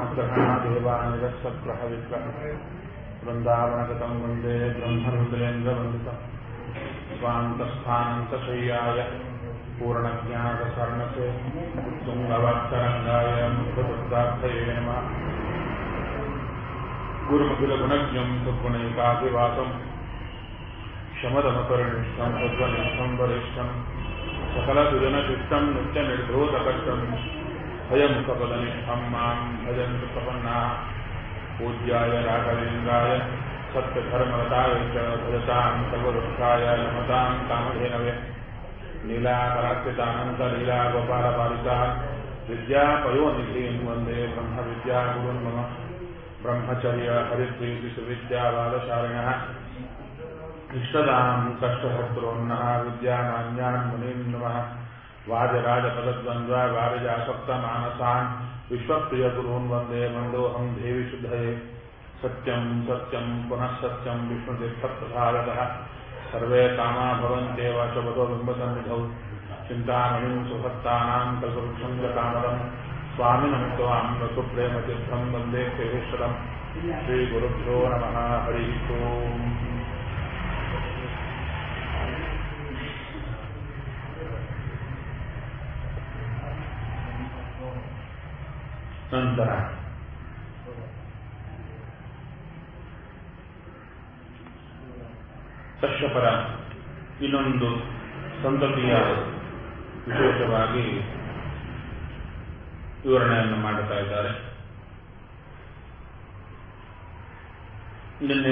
नामग्रहणादेवानिरसग्रहविग्रह वृन्दावनगतं वन्दे ब्रह्मरुद्रेन्द्रवन्दितम् स्वान्तस्थानन्तशय्याय पूर्णज्ञानसर्णसे उत्तुङ्गवत्तरङ्गाय मुखदुर्गार्थये नमः गुरुमखिलगुणज्ञं सद्गुणैकाभिवासम् शमदमकर्णिष्ठं सद्वनिष्ठं वरिष्ठं सकलसुजनचित्तं नित्यनिर्धोतकष्टं भयमुखपदनिष्ठं मां भजन्तु प्रपन्नाः पूज्याय राघवेन्द्राय सत्यधर्मरताय च भजतां सर्वदुःखाय नमतां कामधेनवे लीलाकरार्पितानन्तलीलागोपालपालिताः विद्यापयोनिधीन् वन्दे ब्रह्मविद्यागुरुन् मम ब्रह्मचर्य हरिप्रीतिसुविद्याबालशालिनः इष्टदां कष्टहर्तॄन्नः विद्यामान्यान् मुनीन् नमः वाजराजपदद्वन्द्वा वारिजासप्तमानसान् विश्वप्रियगुरून् वन्दे मन्दोऽहं देवि शुद्धये सत्यं सत्यं पुनः सत्यं विष्णुतीर्थप्रसादतः सर्वे कामा भवन्त्येव च वदो बिम्बसन्निधौ चिन्तामणिं सुभक्तानां कल्पवृक्षं च कामदम् स्वामिनं त्वां रघुप्रेमतीर्थं वन्दे केशरम् श्रीगुरुभ्यो नमः हरिः ओम् ನಂತರ ಕಶ್ಯಪರ ಇನ್ನೊಂದು ಸಂತತಿಯ ವಿಶೇಷವಾಗಿ ವಿವರಣೆಯನ್ನು ಮಾಡುತ್ತಾ ಇದ್ದಾರೆ ನಿನ್ನೆ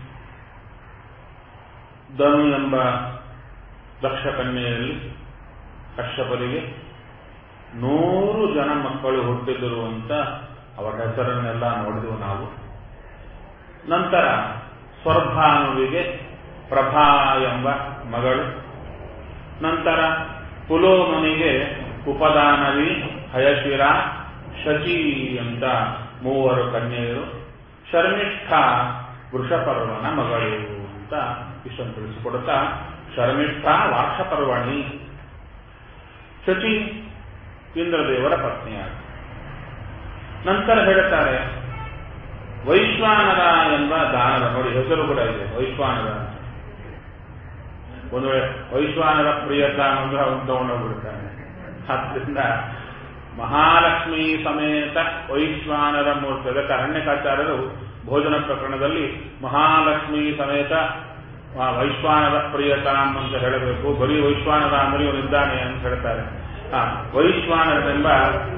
ಧನು ಎಂಬ ದಕ್ಷ ಕನ್ಯೆಯಲ್ಲಿ ಕಶ್ಯಪರಿಗೆ ನೂರು ಜನ ಮಕ್ಕಳು ಹುಟ್ಟಿದರು ಅಂತ ಅವರ ಹೆಸರನ್ನೆಲ್ಲ ನೋಡಿದೆವು ನಾವು ನಂತರ ಸ್ವರ್ಭಾನುವಿಗೆ ಪ್ರಭಾ ಎಂಬ ಮಗಳು ನಂತರ ಪುಲೋಮನಿಗೆ ಉಪದಾನವಿ ಹಯಶಿರ ಶಚಿ ಅಂತ ಮೂವರು ಕನ್ಯೆಯರು ಶರ್ಮಿಷ್ಠ ವೃಷಪರ್ವನ ಮಗಳು ಅಂತ ಇಷ್ಟನ್ನು ತಿಳಿಸಿಕೊಡುತ್ತಾ ಶರ್ಮಿಷ್ಠ ವಾರ್ಷಪರ್ವಣಿ ಶಚಿ ಇಂದ್ರದೇವರ ಪತ್ನಿಯಾಗ ನಂತರ ಹೇಳುತ್ತಾರೆ ವೈಶ್ವಾನರ ಎಂಬ ದಾನದ ನೋಡಿ ಹೆಸರು ಕೂಡ ಇದೆ ವೈಶ್ವಾನರ ಅಂತ ಒಂದು ವೇಳೆ ವೈಶ್ವಾನರ ಪ್ರಿಯತ ಅಂದ್ರೆ ಅವನು ತಗೊಂಡೋಗ್ಬಿಡ್ತಾನೆ ಆದ್ದರಿಂದ ಮಹಾಲಕ್ಷ್ಮಿ ಸಮೇತ ವೈಶ್ವಾನರ ಮೂರ್ತಿ ಅದಕ್ಕೆ ಅರಣ್ಯಕಾಚಾರ್ಯರು ಭೋಜನ ಪ್ರಕರಣದಲ್ಲಿ ಮಹಾಲಕ್ಷ್ಮಿ ಸಮೇತ ವೈಶ್ವಾನರ ಪ್ರಿಯತಾಂ ಅಂತ ಹೇಳಬೇಕು ಬರೀ ವೈಶ್ವಾನರ ಅಂದ್ರೆ ಇವನಿದ್ದಾನೆ ಅಂತ ಹೇಳ್ತಾರೆ ವೈಶ್ವಾನರೆಂಬ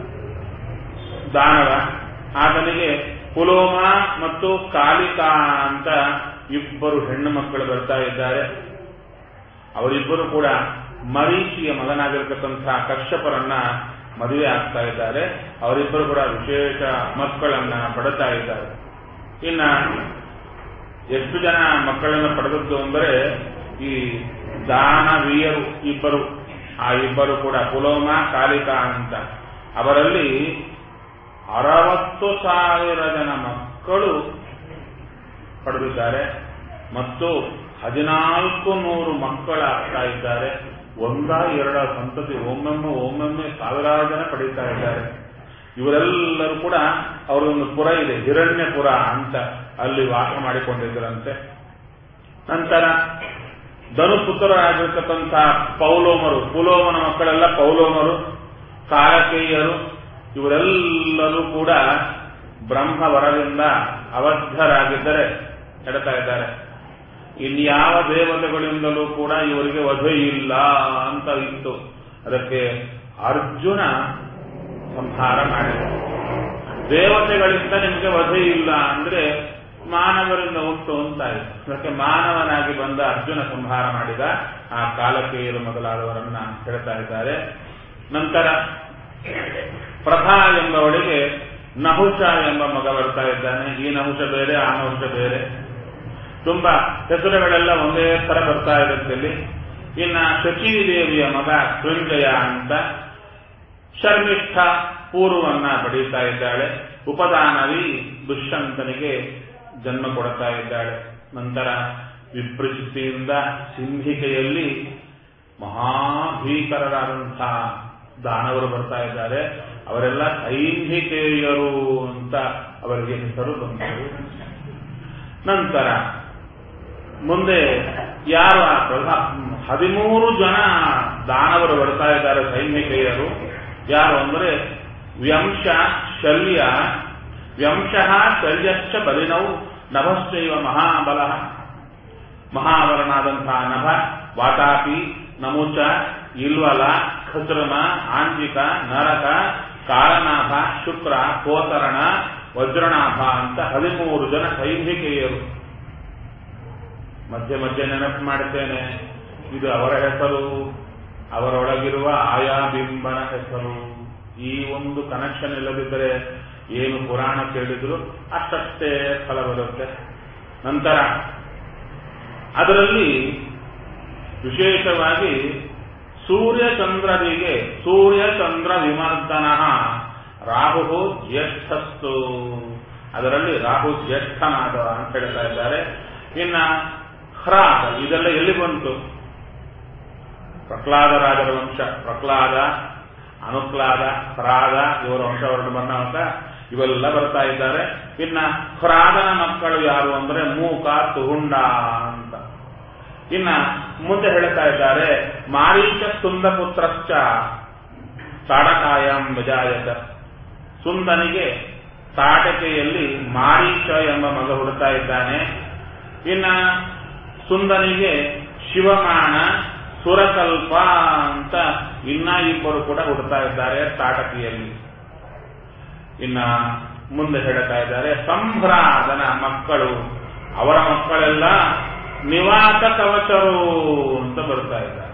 ದಾನವ ಆತನಿಗೆ ಪುಲೋಮ ಮತ್ತು ಕಾಲಿಕಾ ಅಂತ ಇಬ್ಬರು ಹೆಣ್ಣು ಮಕ್ಕಳು ಬರ್ತಾ ಇದ್ದಾರೆ ಅವರಿಬ್ಬರು ಕೂಡ ಮರೀಚಿಯ ಮಗನಾಗಿರ್ತಕ್ಕಂಥ ಕಶ್ಯಪರನ್ನ ಮದುವೆ ಆಗ್ತಾ ಇದ್ದಾರೆ ಅವರಿಬ್ಬರು ಕೂಡ ವಿಶೇಷ ಮಕ್ಕಳನ್ನ ಪಡುತ್ತಾ ಇದ್ದಾರೆ ಇನ್ನ ಎಷ್ಟು ಜನ ಮಕ್ಕಳನ್ನು ಪಡೆದದ್ದು ಅಂದರೆ ಈ ದಾನವೀಯರು ಇಬ್ಬರು ಆ ಇಬ್ಬರು ಕೂಡ ಪುಲೋಮ ಕಾಲಿಕಾ ಅಂತ ಅವರಲ್ಲಿ ಅರವತ್ತು ಸಾವಿರ ಜನ ಮಕ್ಕಳು ಪಡೆದಿದ್ದಾರೆ ಮತ್ತು ಹದಿನಾಲ್ಕು ನೂರು ಮಕ್ಕಳಾಗ್ತಾ ಇದ್ದಾರೆ ಒಂದ ಎರಡ ಸಂತತಿ ಒಮ್ಮೊಮ್ಮೆ ಒಮ್ಮೊಮ್ಮೆ ಸಾವಿರಾರು ಜನ ಪಡೀತಾ ಇದ್ದಾರೆ ಇವರೆಲ್ಲರೂ ಕೂಡ ಅವರೊಂದು ಪುರ ಇದೆ ಹಿರಣ್ಯಪುರ ಅಂತ ಅಲ್ಲಿ ವಾಸ ಮಾಡಿಕೊಂಡಿದ್ದರಂತೆ ನಂತರ ಧನುಪುತ್ರರಾಗಿರ್ತಕ್ಕಂಥ ಪೌಲೋಮರು ಪುಲೋಮನ ಮಕ್ಕಳೆಲ್ಲ ಪೌಲೋಮರು ಕಾಲಕೇಯರು ಇವರೆಲ್ಲರೂ ಕೂಡ ಬ್ರಹ್ಮವರದಿಂದ ಅವಧ್ಯರಾಗಿದ್ದರೆ ಹೇಳ್ತಾ ಇದ್ದಾರೆ ಇನ್ಯಾವ ದೇವತೆಗಳಿಂದಲೂ ಕೂಡ ಇವರಿಗೆ ವಧೆ ಇಲ್ಲ ಅಂತ ಇತ್ತು ಅದಕ್ಕೆ ಅರ್ಜುನ ಸಂಹಾರ ಮಾಡಿದ ದೇವತೆಗಳಿಂದ ನಿಮಗೆ ವಧೆ ಇಲ್ಲ ಅಂದ್ರೆ ಮಾನವರಿಂದ ಉಂಟು ಅಂತಾಯಿತು ಅದಕ್ಕೆ ಮಾನವನಾಗಿ ಬಂದ ಅರ್ಜುನ ಸಂಹಾರ ಮಾಡಿದ ಆ ಕಾಲಕೇಯರು ಮೊದಲಾದವರನ್ನ ಹೇಳ್ತಾ ಇದ್ದಾರೆ ನಂತರ ಪ್ರಭಾ ಎಂಬವಳಿಗೆ ನಹುಷ ಎಂಬ ಮಗ ಬರ್ತಾ ಇದ್ದಾನೆ ಈ ನಹುಷ ಬೇರೆ ಆ ನಹುಷ ಬೇರೆ ತುಂಬಾ ಹೆಸರುಗಳೆಲ್ಲ ಒಂದೇ ತರ ಬರ್ತಾ ಇರುತ್ತಲ್ಲಿ ಇನ್ನ ಶಚೀದೇವಿಯ ಮಗ ಸೃಂಜಯ ಅಂತ ಶರ್ಮಿಷ್ಠ ಪೂರ್ವವನ್ನ ಪಡೀತಾ ಇದ್ದಾಳೆ ಉಪದಾನವಿ ದುಷ್ಯಂತನಿಗೆ ಜನ್ಮ ಕೊಡ್ತಾ ಇದ್ದಾಳೆ ನಂತರ ವಿಪೃಚಿತಿಯಿಂದ ಸಿಂಹಿಕೆಯಲ್ಲಿ ಮಹಾಭೀಕರರಾದಂತಹ ದಾನವರು ಬರ್ತಾ ಇದ್ದಾರೆ ಅವರೆಲ್ಲ ಸೈನಿಕೇಯರು ಅಂತ ಅವರಿಗೆ ಹೆಸರು ಬಂದರು ನಂತರ ಮುಂದೆ ಯಾರು ಆ ಪ್ರಧಾ ಹದಿಮೂರು ಜನ ದಾನವರು ಬರ್ತಾ ಇದ್ದಾರೆ ಸೈನಿಕೆಯರು ಯಾರು ಅಂದರೆ ವ್ಯಂಶ ಶಲ್ಯ ವ್ಯಂಶಃ ಶಲ್ಯಶ್ಚ ಬಲಿನವು ನಭಶ್ಚೈವ ಮಹಾಬಲ ಮಹಾವರನಾದಂತಹ ನಭ ವಾತಾಪಿ ನಮುಚ ಇಲ್ವಲ ಖದ್ರಮ ಆಂಜಿಕ ನರಕ ಕಾಲನಾಭ ಶುಕ್ರ ಕೋತರಣ ವಜ್ರನಾಭ ಅಂತ ಹದಿಮೂರು ಜನ ಸೈನಿಕೆಯರು ಮಧ್ಯೆ ಮಧ್ಯೆ ನೆನಪು ಮಾಡುತ್ತೇನೆ ಇದು ಅವರ ಹೆಸರು ಅವರೊಳಗಿರುವ ಆಯಾ ಬಿಂಬನ ಹೆಸರು ಈ ಒಂದು ಕನೆಕ್ಷನ್ ಇಲ್ಲದಿದ್ದರೆ ಏನು ಪುರಾಣ ಕೇಳಿದ್ರು ಅಷ್ಟಷ್ಟೇ ಫಲ ಬರುತ್ತೆ ನಂತರ ಅದರಲ್ಲಿ ವಿಶೇಷವಾಗಿ ಸೂರ್ಯಚಂದ್ರರಿಗೆ ಸೂರ್ಯಚಂದ್ರ ವಿಮರ್ದನ ರಾಹು ಜ್ಯೇಷ್ಠಸ್ತು ಅದರಲ್ಲಿ ರಾಹು ಜ್ಯೇಷ್ಠನಾದ ಅಂತ ಹೇಳ್ತಾ ಇದ್ದಾರೆ ಇನ್ನ ಹ್ರಾದ ಇದೆಲ್ಲ ಎಲ್ಲಿ ಬಂತು ಪ್ರಹ್ಲಾದ ರಾಜರ ವಂಶ ಪ್ರಹ್ಲಾದ ಅನುಕ್ಲಾದ ಹ್ರಾದ ಇವರ ವಂಶವರ್ಣ ಬಂದಾಗ ಇವೆಲ್ಲ ಬರ್ತಾ ಇದ್ದಾರೆ ಇನ್ನ ಹ್ರಾದನ ಮಕ್ಕಳು ಯಾರು ಅಂದ್ರೆ ಮೂಕ ತುಹುಂಡ ಅಂತ ಇನ್ನ ಮುಂದೆ ಹೇಳ್ತಾ ಇದ್ದಾರೆ ಮಾರೀಚ ಸುಂದಪುತ್ರಶ್ಚ ತಾಡಕಾಯಂ ವಿಜಾಯತ ಸುಂದನಿಗೆ ತಾಟಕೆಯಲ್ಲಿ ಮಾರೀಚ ಎಂಬ ಮಗ ಹುಡುಕ್ತಾ ಇದ್ದಾನೆ ಇನ್ನ ಸುಂದನಿಗೆ ಶಿವಮಾನ ಸುರಕಲ್ಪ ಅಂತ ಇನ್ನ ಇಬ್ಬರು ಕೂಡ ಹುಡುಕ್ತಾ ಇದ್ದಾರೆ ತಾಟಕಿಯಲ್ಲಿ ಇನ್ನ ಮುಂದೆ ಹೇಳ್ತಾ ಇದ್ದಾರೆ ಸಂಭ್ರಾದನ ಮಕ್ಕಳು ಅವರ ಮಕ್ಕಳೆಲ್ಲ ನಿವಾತ ಕವಚರು ಅಂತ ಬರ್ತಾ ಇದ್ದಾರೆ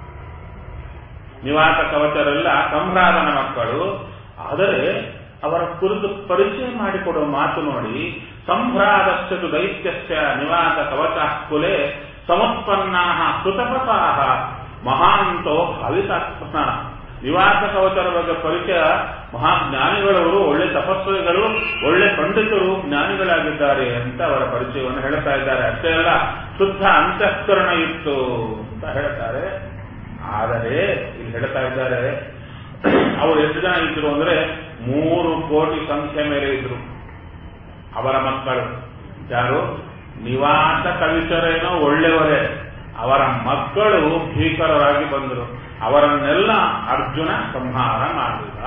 ನಿವಾತ ಕವಚರೆಲ್ಲ ಸಂಭ್ರಾದನ ಮಕ್ಕಳು ಆದರೆ ಅವರ ಕುರಿತು ಪರಿಚಯ ಮಾಡಿಕೊಡುವ ಮಾತು ನೋಡಿ ಸಂಭ್ರಾದಶ್ಚತು ದೈತ್ಯಸ್ಯ ನಿವಾತ ಕವಚ ಕುಲೆ ಸಮತ್ಪನ್ನಾ ಕೃತಪಥಾ ಮಹಾಂತೋ ಭಾವಿತಾತ್ಮ ನಿವಾಸ ಕವಚರ ಬಗ್ಗೆ ಪರಿಚಯ ಮಹಾಜ್ಞಾನಿಗಳವರು ಒಳ್ಳೆ ತಪಸ್ವಿಗಳು ಒಳ್ಳೆ ಪಂಡಿತರು ಜ್ಞಾನಿಗಳಾಗಿದ್ದಾರೆ ಅಂತ ಅವರ ಪರಿಚಯವನ್ನು ಹೇಳ್ತಾ ಇದ್ದಾರೆ ಅಷ್ಟೇ ಅಲ್ಲ ಶುದ್ಧ ಅಂತಃಕರಣ ಇತ್ತು ಅಂತ ಹೇಳ್ತಾರೆ ಆದರೆ ಇಲ್ಲಿ ಹೇಳ್ತಾ ಇದ್ದಾರೆ ಅವರು ಎಷ್ಟು ಜನ ಇದ್ರು ಅಂದ್ರೆ ಮೂರು ಕೋಟಿ ಸಂಖ್ಯೆ ಮೇಲೆ ಇದ್ರು ಅವರ ಮಕ್ಕಳು ಯಾರು ನಿವಾಸ ಕವಿಚರೇನೋ ಒಳ್ಳೆಯವರೇ ಅವರ ಮಕ್ಕಳು ಭೀಕರರಾಗಿ ಬಂದರು ಅವರನ್ನೆಲ್ಲ ಅರ್ಜುನ ಸಂಹಾರ ಮಾಡಿದ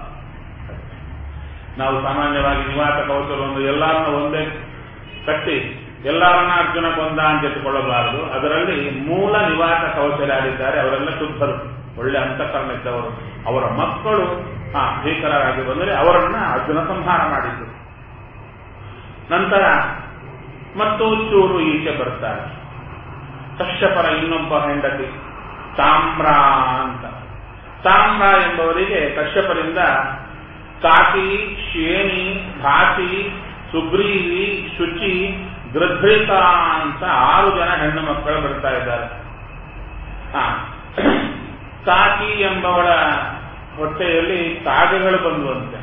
ನಾವು ಸಾಮಾನ್ಯವಾಗಿ ನಿವಾಸ ಕವಚರು ಒಂದು ಎಲ್ಲರನ್ನ ಒಂದೇ ಕಟ್ಟಿ ಎಲ್ಲರನ್ನ ಅರ್ಜುನ ಕೊಂದ ಅಂತ ಎತ್ತುಕೊಳ್ಳಬಾರದು ಅದರಲ್ಲಿ ಮೂಲ ನಿವಾಸ ಕವಚರಾಗಿದ್ದಾರೆ ಅವರೆಲ್ಲ ಶುದ್ಧರು ಒಳ್ಳೆ ಅಂತಃಕರಣ ಇದ್ದವರು ಅವರ ಮಕ್ಕಳು ಆ ಭೀಕರರಾಗಿ ಬಂದರೆ ಅವರನ್ನ ಅರ್ಜುನ ಸಂಹಾರ ಮಾಡಿದ್ದು ನಂತರ ಮತ್ತು ಚೂರು ಈಚೆ ಬರ್ತಾರೆ ಕಶ್ಯಪರ ಇನ್ನೊಬ್ಬ ಹೆಂಡತಿ ತಾಮ್ರ ಅಂತ ತಾಮ್ರ ಎಂಬವರಿಗೆ ಕಶ್ಯಪರಿಂದ ಕಾಕಿ ಶೇನಿ ಘಾಸಿ ಸುಗ್ರೀವಿ ಶುಚಿ ಗೃಧೃತ ಅಂತ ಆರು ಜನ ಹೆಣ್ಣು ಮಕ್ಕಳು ಬರ್ತಾ ಇದ್ದಾರೆ ಹಾ ಕಾಕಿ ಎಂಬವಳ ಹೊಟ್ಟೆಯಲ್ಲಿ ಕಾಗೆಗಳು ಬಂದುವಂತೆ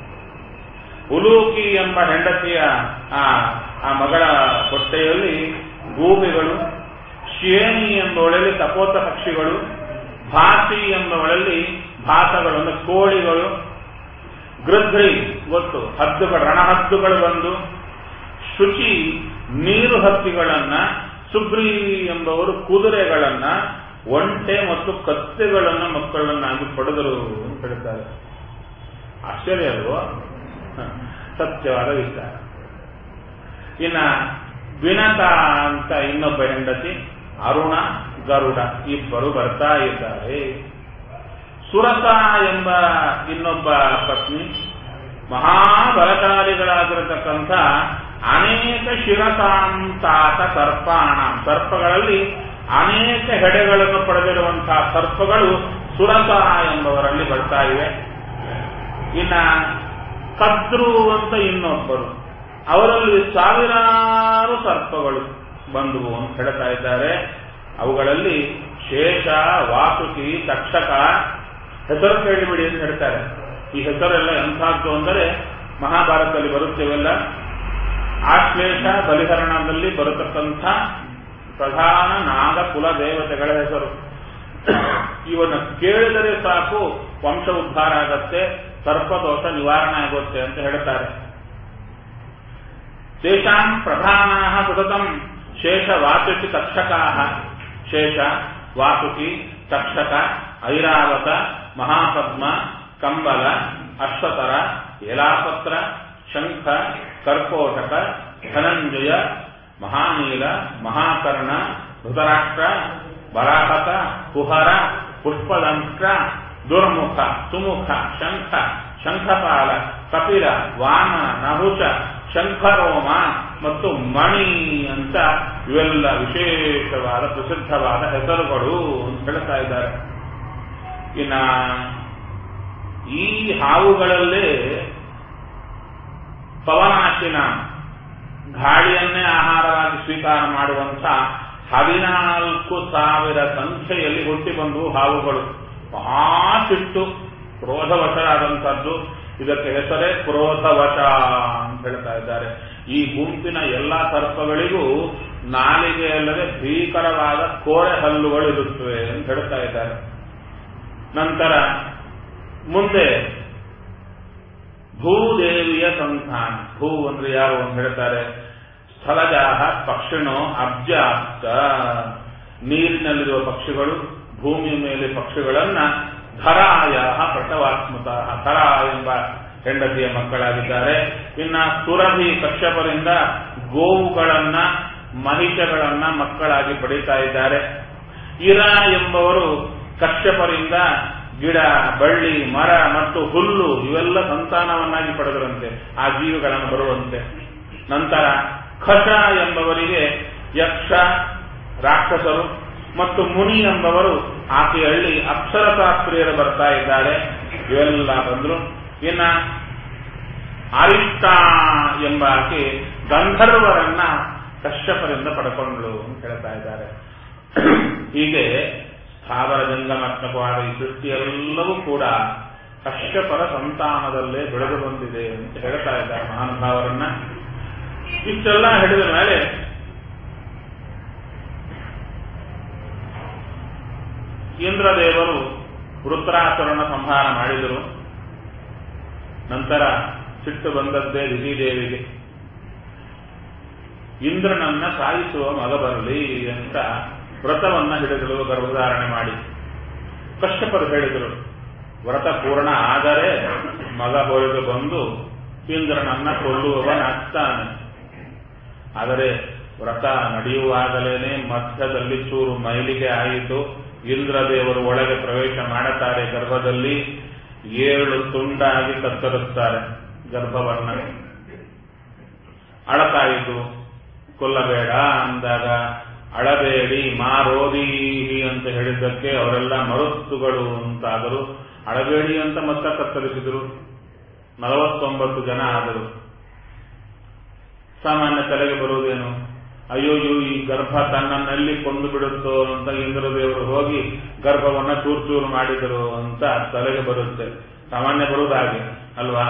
ಉಲೂಕಿ ಎಂಬ ಹೆಂಡತಿಯ ಆ ಆ ಮಗಳ ಹೊಟ್ಟೆಯಲ್ಲಿ ಗೂಬೆಗಳು ಶೇನಿ ಎಂಬವಳಲ್ಲಿ ತಪೋತ ಪಕ್ಷಿಗಳು ಭಾಸಿ ಎಂಬವಳಲ್ಲಿ ಭಾಸಗಳು ಅಂದ್ರೆ ಕೋಳಿಗಳು ಗೃಧ್ರಿ ಗೊತ್ತು ಹದ್ದುಗಳು ರಣಹದ್ದುಗಳು ಬಂದು ಶುಚಿ ನೀರು ಹತ್ತಿಗಳನ್ನ ಸುಗ್ರೀವಿ ಎಂಬವರು ಕುದುರೆಗಳನ್ನ ಒಂಟೆ ಮತ್ತು ಕತ್ತೆಗಳನ್ನ ಮಕ್ಕಳನ್ನಾಗಿ ಪಡೆದರು ಅಂತ ಹೇಳ್ತಾರೆ ಆಶ್ಚರ್ಯ ಅಲ್ವೋ ಸತ್ಯವಾದ ವಿಚಾರ ಇನ್ನ ವಿನತ ಅಂತ ಇನ್ನೊಬ್ಬ ಹೆಂಡತಿ ಅರುಣ ಗರುಡ ಇಬ್ಬರು ಬರ್ತಾ ಇದ್ದಾರೆ ಸುರತ ಎಂಬ ಇನ್ನೊಬ್ಬ ಪತ್ನಿ ಮಹಾಬಲಶಾಲಿಗಳಾಗಿರತಕ್ಕಂಥ ಅನೇಕ ಶಿರಸಾಂತಾತ ಸರ್ಪಾಣ ಸರ್ಪಗಳಲ್ಲಿ ಅನೇಕ ಹೆಡೆಗಳನ್ನು ಪಡೆದಿರುವಂತಹ ಸರ್ಪಗಳು ಸುರತ ಎಂಬವರಲ್ಲಿ ಬರ್ತಾ ಇವೆ ಇನ್ನ ಕದ್ರು ಅಂತ ಇನ್ನೊಬ್ಬರು ಅವರಲ್ಲಿ ಸಾವಿರಾರು ಸರ್ಪಗಳು ಬಂದುವು ಅಂತ ಹೇಳ್ತಾ ಇದ್ದಾರೆ ಅವುಗಳಲ್ಲಿ ಶೇಷ ವಾಸುಕಿ ತಕ್ಷಕ ಹೆಸರು ಕೇಳಿಬಿಡಿ ಅಂತ ಹೇಳ್ತಾರೆ ಈ ಹೆಸರೆಲ್ಲ ಎಂಥದ್ದು ಅಂದರೆ ಮಹಾಭಾರತದಲ್ಲಿ ಬರುತ್ತೇವೆಲ್ಲ ಆಶ್ಲೇಷ ಬಲಿಹರಣದಲ್ಲಿ ಬರತಕ್ಕಂಥ ಪ್ರಧಾನ ನಾಗ ಕುಲ ದೇವತೆಗಳ ಹೆಸರು ಇವನ್ನ ಕೇಳಿದರೆ ಸಾಕು ವಂಶ ಉದ್ಧಾರ ಆಗತ್ತೆ ಸರ್ಪದೋಷ ನಿವಾರಣೆ ಆಗುತ್ತೆ ಅಂತ ಹೇಳ್ತಾರೆ ತೇಷಾಂ ಪ್ರಧಾನಾ ಸತತಂ ಶೇಷ ವಾಸುಕಿ ತಕ್ಷಕಾ ಶೇಷ ವಾಸುಕಿ ತಕ್ಷಕ ಐರಾವತ ಮಹಾಪದ್ಮ ಕಂಬಲ ಅಶ್ವತರ ಎಲಾಪತ್ರ ಶಂಖ ಕರ್ಕೋಟಕ ಧನಂಜಯ ಮಹಾನೀಲ ಮಹಾಕರ್ಣ ಧೃತರಾಷ್ಟ್ರ ಬರಾಹತ ಕುಹರ ಪುಷ್ಪದಂತ್ರ ದುರ್ಮುಖ ಸುಮುಖ ಶಂಖ ಶಂಖಪಾಲ ಕಪಿಲ ವಾಮನ ನಹುಷ ಶಂಖರೋಮ ಮತ್ತು ಮಣಿ ಅಂತ ಇವೆಲ್ಲ ವಿಶೇಷವಾದ ಪ್ರಸಿದ್ಧವಾದ ಹೆಸರುಗಳು ಅಂತ ಹೇಳ್ತಾ ಇದ್ದಾರೆ ಇನ್ನ ಈ ಹಾವುಗಳಲ್ಲೇ ಪವನಾಶಿನ ಗಾಳಿಯನ್ನೇ ಆಹಾರವಾಗಿ ಸ್ವೀಕಾರ ಮಾಡುವಂತ ಹದಿನಾಲ್ಕು ಸಾವಿರ ಸಂಖ್ಯೆಯಲ್ಲಿ ಹುಟ್ಟಿ ಬಂದು ಹಾವುಗಳು ಮಹಾಸಿಟ್ಟು ಕ್ರೋಧವಶರಾದಂಥದ್ದು ಇದಕ್ಕೆ ಹೆಸರೇ ಕ್ರೋಧವಶ ಅಂತ ಹೇಳ್ತಾ ಇದ್ದಾರೆ ಈ ಗುಂಪಿನ ಎಲ್ಲಾ ಸರ್ಪಗಳಿಗೂ ನಾಲಿಗೆ ಅಲ್ಲದೆ ಭೀಕರವಾದ ಕೋರೆ ಹಲ್ಲುಗಳು ಇರುತ್ತವೆ ಅಂತ ಹೇಳ್ತಾ ಇದ್ದಾರೆ ನಂತರ ಮುಂದೆ ಭೂದೇವಿಯ ಸಂತಾನ ಭೂ ಅಂದ್ರೆ ಯಾರು ಅಂತ ಹೇಳ್ತಾರೆ ಸ್ಥಳಜಾಹ ಪಕ್ಷಿಣೋ ಅಬ್ಜಾಸ್ತ ನೀರಿನಲ್ಲಿರುವ ಪಕ್ಷಿಗಳು ಭೂಮಿಯ ಮೇಲೆ ಪಕ್ಷಿಗಳನ್ನ ಧರಾಯ ಪ್ರಟವಾತ್ಮತ ಧರ ಎಂಬ ಹೆಂಡತಿಯ ಮಕ್ಕಳಾಗಿದ್ದಾರೆ ಇನ್ನ ಸುರಭಿ ಕಶ್ಯಪರಿಂದ ಗೋವುಗಳನ್ನ ಮಹಿಷಗಳನ್ನ ಮಕ್ಕಳಾಗಿ ಪಡೀತಾ ಇದ್ದಾರೆ ಇರ ಎಂಬವರು ಕಶ್ಯಪರಿಂದ ಗಿಡ ಬಳ್ಳಿ ಮರ ಮತ್ತು ಹುಲ್ಲು ಇವೆಲ್ಲ ಸಂತಾನವನ್ನಾಗಿ ಪಡೆದರಂತೆ ಆ ಜೀವಿಗಳನ್ನು ಬರುವಂತೆ ನಂತರ ಖಶ ಎಂಬವರಿಗೆ ಯಕ್ಷ ರಾಕ್ಷಸರು ಮತ್ತು ಮುನಿ ಎಂಬವರು ಆಕೆಯಲ್ಲಿ ಅಕ್ಷರಶಾಸ್ತ್ರೀಯರು ಬರ್ತಾ ಇದ್ದಾರೆ ಇವೆಲ್ಲ ಬಂದ್ರು ಇನ್ನ ಅರಿಷ್ಟ ಎಂಬ ಆಕೆ ಗಂಧರ್ವರನ್ನ ಕಶ್ಯಪರಿಂದ ಪಡ್ಕೊಂಡ್ಳು ಅಂತ ಹೇಳ್ತಾ ಇದ್ದಾರೆ ಹೀಗೆ ಸ್ಥಾವರ ಜಂಗಮಾತ್ಮಕವಾದ ಈ ಸೃಷ್ಟಿಯೆಲ್ಲವೂ ಕೂಡ ಕಶ್ಯಪರ ಸಂತಾನದಲ್ಲೇ ಬೆಳೆದು ಬಂದಿದೆ ಅಂತ ಹೇಳ್ತಾ ಇದ್ದಾರೆ ಮಹಾನುಭಾವರನ್ನ ಇಷ್ಟೆಲ್ಲ ಹಿಡಿದ ಮೇಲೆ ಇಂದ್ರದೇವರು ವೃತ್ರಾಸುರನ ಸಂಹಾರ ಮಾಡಿದರು ನಂತರ ಸಿಟ್ಟು ಬಂದದ್ದೇ ವಿಧಿದೇವಿಗೆ ಇಂದ್ರನನ್ನ ಸಾಯಿಸುವ ಮಗ ಬರಲಿ ಅಂತ ವ್ರತವನ್ನ ಹಿಡಿದಳು ಗರ್ಭಧಾರಣೆ ಮಾಡಿ ಕಷ್ಟಪರು ಹೇಳಿದರು ವ್ರತ ಪೂರ್ಣ ಆದರೆ ಮಗ ಹೊರಗೆ ಬಂದು ಇಂದ್ರನನ್ನ ಕೊಲ್ಲುವವನಾಗ್ತಾನೆ ಆದರೆ ವ್ರತ ನಡೆಯುವಾಗಲೇನೆ ಮಧ್ಯದಲ್ಲಿ ಚೂರು ಮೈಲಿಗೆ ಆಯಿತು ಇಂದ್ರದೇವರು ಒಳಗೆ ಪ್ರವೇಶ ಮಾಡುತ್ತಾರೆ ಗರ್ಭದಲ್ಲಿ ಏಳು ತುಂಡಾಗಿ ಕತ್ತರಿಸ್ತಾರೆ ಗರ್ಭವನ್ನ ಅಳತಾಯಿತು ಕೊಲ್ಲಬೇಡ ಅಂದಾಗ ಅಳಬೇಡಿ ಮಾರೋದೀಹಿ ಅಂತ ಹೇಳಿದ್ದಕ್ಕೆ ಅವರೆಲ್ಲ ಮರುತ್ತುಗಳು ಅಂತಾದರು ಅಳಬೇಡಿ ಅಂತ ಮತ್ತೆ ಕತ್ತರಿಸಿದರು ನಲವತ್ತೊಂಬತ್ತು ಜನ ಆದರು ಸಾಮಾನ್ಯ ತಲೆಗೆ ಬರುವುದೇನು ಅಯ್ಯೋ ಈ ಗರ್ಭ ತನ್ನನ್ನಲ್ಲಿ ಕೊಂದು ಬಿಡುತ್ತೋ ಅಂತ ಇಂದ್ರದೇವರು ಹೋಗಿ ಗರ್ಭವನ್ನ ಚೂರು ಚೂರು ಮಾಡಿದರು ಅಂತ ತಲೆಗೆ ಬರುತ್ತೆ ಸಾಮಾನ್ಯ ಬರುವುದು ಹಾಗೆ ಅಲ್ವಾ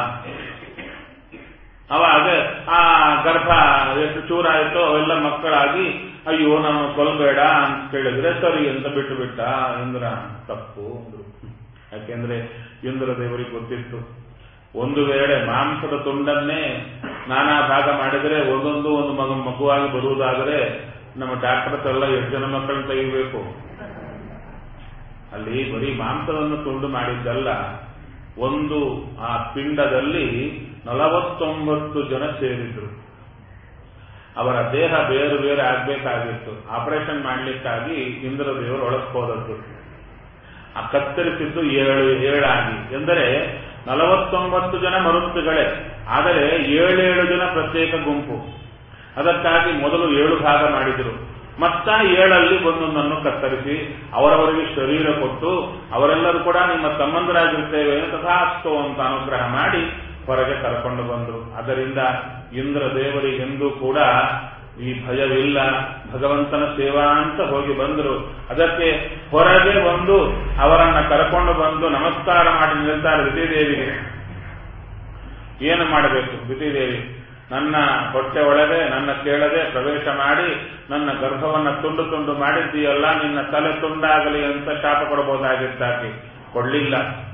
ಅವಾಗ ಆ ಗರ್ಭ ಎಷ್ಟು ಚೂರಾಯಿತೋ ಅವೆಲ್ಲ ಮಕ್ಕಳಾಗಿ ಅಯ್ಯೋ ನಾನು ಕೊಲ್ಬೇಡ ಅಂತ ಕೇಳಿದ್ರೆ ಸರಿ ಅಂತ ಬಿಟ್ಟು ಬಿಟ್ಟ ಇಂದ್ರ ತಪ್ಪು ಅಂದ್ರು ಯಾಕೆಂದ್ರೆ ಇಂದ್ರ ದೇವರಿಗೆ ಗೊತ್ತಿತ್ತು ಒಂದು ವೇಳೆ ಮಾಂಸದ ತುಂಡನ್ನೇ ನಾನಾ ಭಾಗ ಮಾಡಿದರೆ ಒಂದೊಂದು ಒಂದು ಮಗು ಮಗುವಾಗಿ ಬರುವುದಾದರೆ ನಮ್ಮ ಡಾಕ್ಟರ್ಸ್ ಎಲ್ಲ ಎಷ್ಟು ಜನ ಮಕ್ಕಳನ್ನ ತೆಗಿಬೇಕು ಅಲ್ಲಿ ಬರೀ ಮಾಂಸವನ್ನು ತುಂಡು ಮಾಡಿದ್ದಲ್ಲ ಒಂದು ಆ ಪಿಂಡದಲ್ಲಿ ನಲವತ್ತೊಂಬತ್ತು ಜನ ಸೇರಿದ್ರು ಅವರ ದೇಹ ಬೇರೆ ಬೇರೆ ಆಗ್ಬೇಕಾಗಿತ್ತು ಆಪರೇಷನ್ ಮಾಡ್ಲಿಕ್ಕಾಗಿ ಇಂದ್ರದೇವರು ಒಳಗೆ ಹೋದದ್ದು ಆ ಕತ್ತರಿಸಿದ್ದು ಏಳು ಏಳಾಗಿ ಎಂದರೆ ನಲವತ್ತೊಂಬತ್ತು ಜನ ಮರುತ್ತುಗಳೇ ಆದರೆ ಏಳೇಳು ಜನ ಪ್ರತ್ಯೇಕ ಗುಂಪು ಅದಕ್ಕಾಗಿ ಮೊದಲು ಏಳು ಭಾಗ ಮಾಡಿದರು ಮತ್ತ ಏಳಲ್ಲಿ ಒಂದೊಂದನ್ನು ಕತ್ತರಿಸಿ ಅವರವರಿಗೆ ಶರೀರ ಕೊಟ್ಟು ಅವರೆಲ್ಲರೂ ಕೂಡ ನಿಮ್ಮ ತಮ್ಮಂದರಾಗಿರ್ತೇವೆ ತಥಾಸ್ತು ಅಂತ ಅನುಗ್ರಹ ಮಾಡಿ ಹೊರಗೆ ಕರ್ಕೊಂಡು ಬಂದರು ಅದರಿಂದ ಇಂದ್ರ ದೇವರಿಗೆಂದೂ ಕೂಡ ಈ ಭಯವಿಲ್ಲ ಭಗವಂತನ ಸೇವಾ ಅಂತ ಹೋಗಿ ಬಂದರು ಅದಕ್ಕೆ ಹೊರಗೆ ಬಂದು ಅವರನ್ನ ಕರ್ಕೊಂಡು ಬಂದು ನಮಸ್ಕಾರ ಮಾಡಿ ನಿಲ್ತಾರೆ ವಿಧಿದೇವಿಗೆ ಏನು ಮಾಡಬೇಕು ವಿಧಿದೇವಿ ನನ್ನ ಹೊಟ್ಟೆ ಒಳಗೆ ನನ್ನ ಕೇಳದೆ ಪ್ರವೇಶ ಮಾಡಿ ನನ್ನ ಗರ್ಭವನ್ನ ತುಂಡು ತುಂಡು ಮಾಡಿದ್ದೀಯಲ್ಲ ನಿನ್ನ ತಲೆ ತುಂಡಾಗಲಿ ಅಂತ ಶಾಪ ಕೊಡಬಹುದಾಗಿತ್ತಾಕಿ ಕೊಡ್ಲಿಲ್ಲ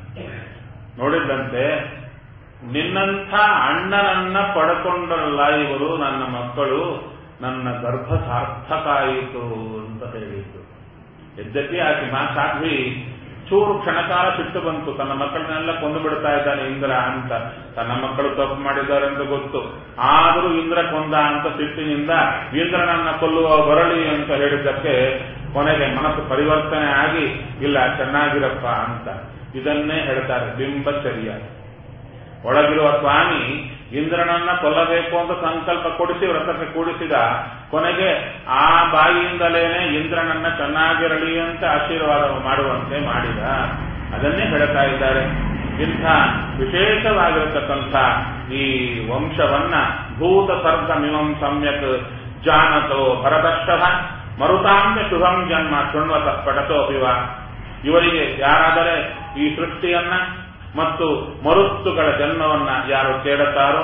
ನೋಡಿದಂತೆ ನಿನ್ನಂಥ ಅಣ್ಣನನ್ನ ಪಡ್ಕೊಂಡಲ್ಲ ಇವರು ನನ್ನ ಮಕ್ಕಳು ನನ್ನ ಗರ್ಭ ಸಾರ್ಥಕ ಆಯಿತು ಅಂತ ಹೇಳಿದ್ದು ಯದ್ಯಪಿ ಆಕೆ ಮಾ ಸಾಧ್ವಿ ಚೂರು ಕ್ಷಣಕಾಲ ಸಿಟ್ಟು ಬಂತು ತನ್ನ ಮಕ್ಕಳನ್ನೆಲ್ಲ ಕೊಂದು ಬಿಡ್ತಾ ಇದ್ದಾನೆ ಇಂದ್ರ ಅಂತ ತನ್ನ ಮಕ್ಕಳು ತಪ್ಪು ಮಾಡಿದ್ದಾರೆ ಅಂತ ಗೊತ್ತು ಆದರೂ ಇಂದ್ರ ಕೊಂದ ಅಂತ ಸಿಟ್ಟಿನಿಂದ ಇಂದ್ರನನ್ನ ಕೊಲ್ಲುವ ಬರಲಿ ಅಂತ ಹೇಳಿದ್ದಕ್ಕೆ ಕೊನೆಗೆ ಮನಸ್ಸು ಪರಿವರ್ತನೆ ಆಗಿ ಇಲ್ಲ ಚೆನ್ನಾಗಿರಪ್ಪ ಅಂತ ಇದನ್ನೇ ಹೇಳ್ತಾರೆ ಬಿಂಬಚರ್ಯ ಒಳಗಿರುವ ಸ್ವಾಮಿ ಇಂದ್ರನನ್ನ ಕೊಲ್ಲಬೇಕು ಅಂತ ಸಂಕಲ್ಪ ಕೊಡಿಸಿ ವ್ರತಕ್ಕೆ ಕೂಡಿಸಿದ ಕೊನೆಗೆ ಆ ಬಾಯಿಯಿಂದಲೇನೆ ಇಂದ್ರನನ್ನ ಚೆನ್ನಾಗಿರಲಿ ಅಂತ ಆಶೀರ್ವಾದ ಮಾಡುವಂತೆ ಮಾಡಿದ ಅದನ್ನೇ ಹೇಳ್ತಾ ಇದ್ದಾರೆ ಇಂಥ ವಿಶೇಷವಾಗಿರತಕ್ಕಂಥ ಈ ವಂಶವನ್ನ ಭೂತ ಸರ್ಗ ಮಿಮಂ ಸಮ್ಯಕ್ ಜಾನತೋ ಭರತಶ್ರವ ಮರುತಾಂತ ಶುಭಂ ಜನ್ಮ ಶೃಣ್ವತ ಪಡತೋ ಪಿವ ಇವರಿಗೆ ಯಾರಾದರೆ ಈ ಸೃಷ್ಟಿಯನ್ನ ಮತ್ತು ಮರುತ್ತುಗಳ ಜನ್ಮವನ್ನ ಯಾರು ಕೇಳುತ್ತಾರೋ